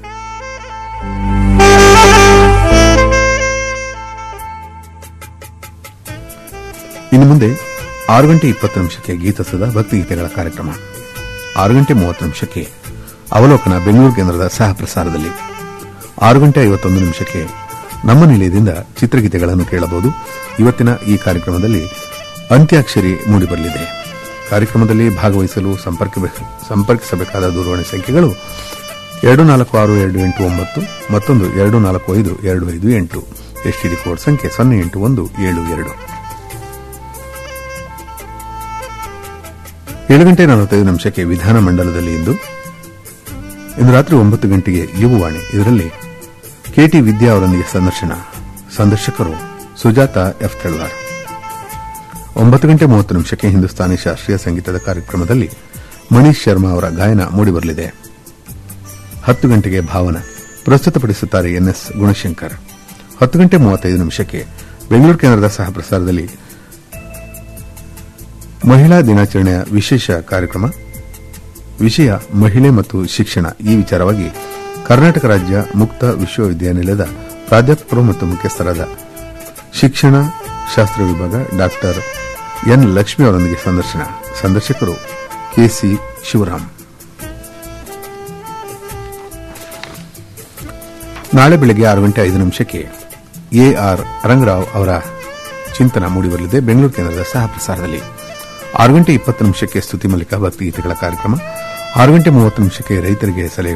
ಇನ್ನು ಮುಂದೆ ಆರು ಗಂಟೆ ಇಪ್ಪತ್ತು ನಿಮಿಷಕ್ಕೆ ಗೀತಸದ ಭಕ್ತಿಗೀತೆಗಳ ಕಾರ್ಯಕ್ರಮ ಆರು ಗಂಟೆ ಮೂವತ್ತು ನಿಮಿಷಕ್ಕೆ ಅವಲೋಕನ ಬೆಂಗಳೂರು ಕೇಂದ್ರದ ಸಹ ಪ್ರಸಾರದಲ್ಲಿ ಆರು ಗಂಟೆ ಐವತ್ತೊಂದು ನಿಮಿಷಕ್ಕೆ ನಮ್ಮ ನಿಲಯದಿಂದ ಚಿತ್ರಗೀತೆಗಳನ್ನು ಕೇಳಬಹುದು ಇವತ್ತಿನ ಈ ಕಾರ್ಯಕ್ರಮದಲ್ಲಿ ಅಂತ್ಯಾಕ್ಷರಿ ಮೂಡಿಬರಲಿದೆ ಕಾರ್ಯಕ್ರಮದಲ್ಲಿ ಭಾಗವಹಿಸಲು ಸಂಪರ್ಕ- ಸಂಪರ್ಕಿಸಬೇಕಾದ ದೂರವಾಣಿ ಸಂಖ್ಯೆಗಳು ಎರಡು ನಾಲ್ಕು ಆರು ಎರಡು ಎಂಟು ಒಂಬತ್ತು ಮತ್ತೊಂದು ಎರಡು ನಾಲ್ಕು ಐದು ಎರಡು ಐದು ಎಂಟು ಎಸ್ಟಿಡಿ ಕೋಡ್ ಸಂಖ್ಯೆ ಸೊನ್ನೆ ಎಂಟು ಒಂದು ಏಳು ಎರಡು ಏಳು ಗಂಟೆ ನಲವತ್ತೈದು ನಿಮಿಷಕ್ಕೆ ವಿಧಾನ ಮಂಡಲದಲ್ಲಿ ಇಂದು ಇಂದು ರಾತ್ರಿ ಒಂಬತ್ತು ಗಂಟೆಗೆ ಯುವವಾಣಿ ಇದರಲ್ಲಿ ಕೆಟಿ ವಿದ್ಯಾ ಅವರೊಂದಿಗೆ ಸಂದರ್ಶನ ಸಂದರ್ಶಕರು ಸುಜಾತ ಎಫ್ ತೆಳ್ವಾರ್ ಒಂಬತ್ತು ಗಂಟೆ ಮೂವತ್ತು ನಿಮಿಷಕ್ಕೆ ಹಿಂದೂಸ್ತಾನಿ ಶಾಸ್ತ್ರೀಯ ಸಂಗೀತದ ಕಾರ್ಯಕ್ರಮದಲ್ಲಿ ಮನೀಶ್ ಶರ್ಮಾ ಅವರ ಗಾಯನ ಮೂಡಿಬರಲಿದೆ ಹತ್ತು ಗಂಟೆಗೆ ಭಾವನ ಪ್ರಸ್ತುತಪಡಿಸುತ್ತಾರೆ ಎನ್ಎಸ್ ಗುಣಶಂಕರ್ ಹತ್ತು ಗಂಟೆ ಮೂವತ್ತೈದು ನಿಮಿಷಕ್ಕೆ ಬೆಂಗಳೂರು ಕೇಂದ್ರದ ಸಹ ಪ್ರಸಾರದಲ್ಲಿ ಮಹಿಳಾ ದಿನಾಚರಣೆಯ ವಿಶೇಷ ಕಾರ್ಯಕ್ರಮ ವಿಷಯ ಮಹಿಳೆ ಮತ್ತು ಶಿಕ್ಷಣ ಈ ವಿಚಾರವಾಗಿ ಕರ್ನಾಟಕ ರಾಜ್ಯ ಮುಕ್ತ ವಿಶ್ವವಿದ್ಯಾನಿಲಯದ ಪ್ರಾಧ್ಯಾಪಕರು ಮತ್ತು ಮುಖ್ಯಸ್ಥರಾದ ಶಿಕ್ಷಣ ಶಾಸ್ತ್ರ ವಿಭಾಗ ಡಾಕ್ಟರ್ ಎನ್ ಲಕ್ಷ್ಮಿ ಅವರೊಂದಿಗೆ ಸಂದರ್ಶನ ಸಂದರ್ಶಕರು ಕೆಸಿ ಶಿವರಾಮ್ ನಾಳೆ ಬೆಳಗ್ಗೆ ಆರು ಗಂಟೆ ಐದು ನಿಮಿಷಕ್ಕೆ ಎಆರ್ ರಂಗರಾವ್ ಅವರ ಚಿಂತನ ಮೂಡಿಬರಲಿದೆ ಬೆಂಗಳೂರು ಕೇಂದ್ರದ ಸಹ ಪ್ರಸಾರದಲ್ಲಿ ಆರು ಗಂಟೆ ಇಪ್ಪತ್ತು ನಿಮಿಷಕ್ಕೆ ಸ್ತುತಿ ಮಲ್ಲಿಕ ಭಕ್ತಿಗೀತೆಗಳ ಕಾರ್ಯಕ್ರಮ ಆರು ಗಂಟೆ ಮೂವತ್ತು ನಿಮಿಷಕ್ಕೆ ರೈತರಿಗೆ ಸಲಹೆ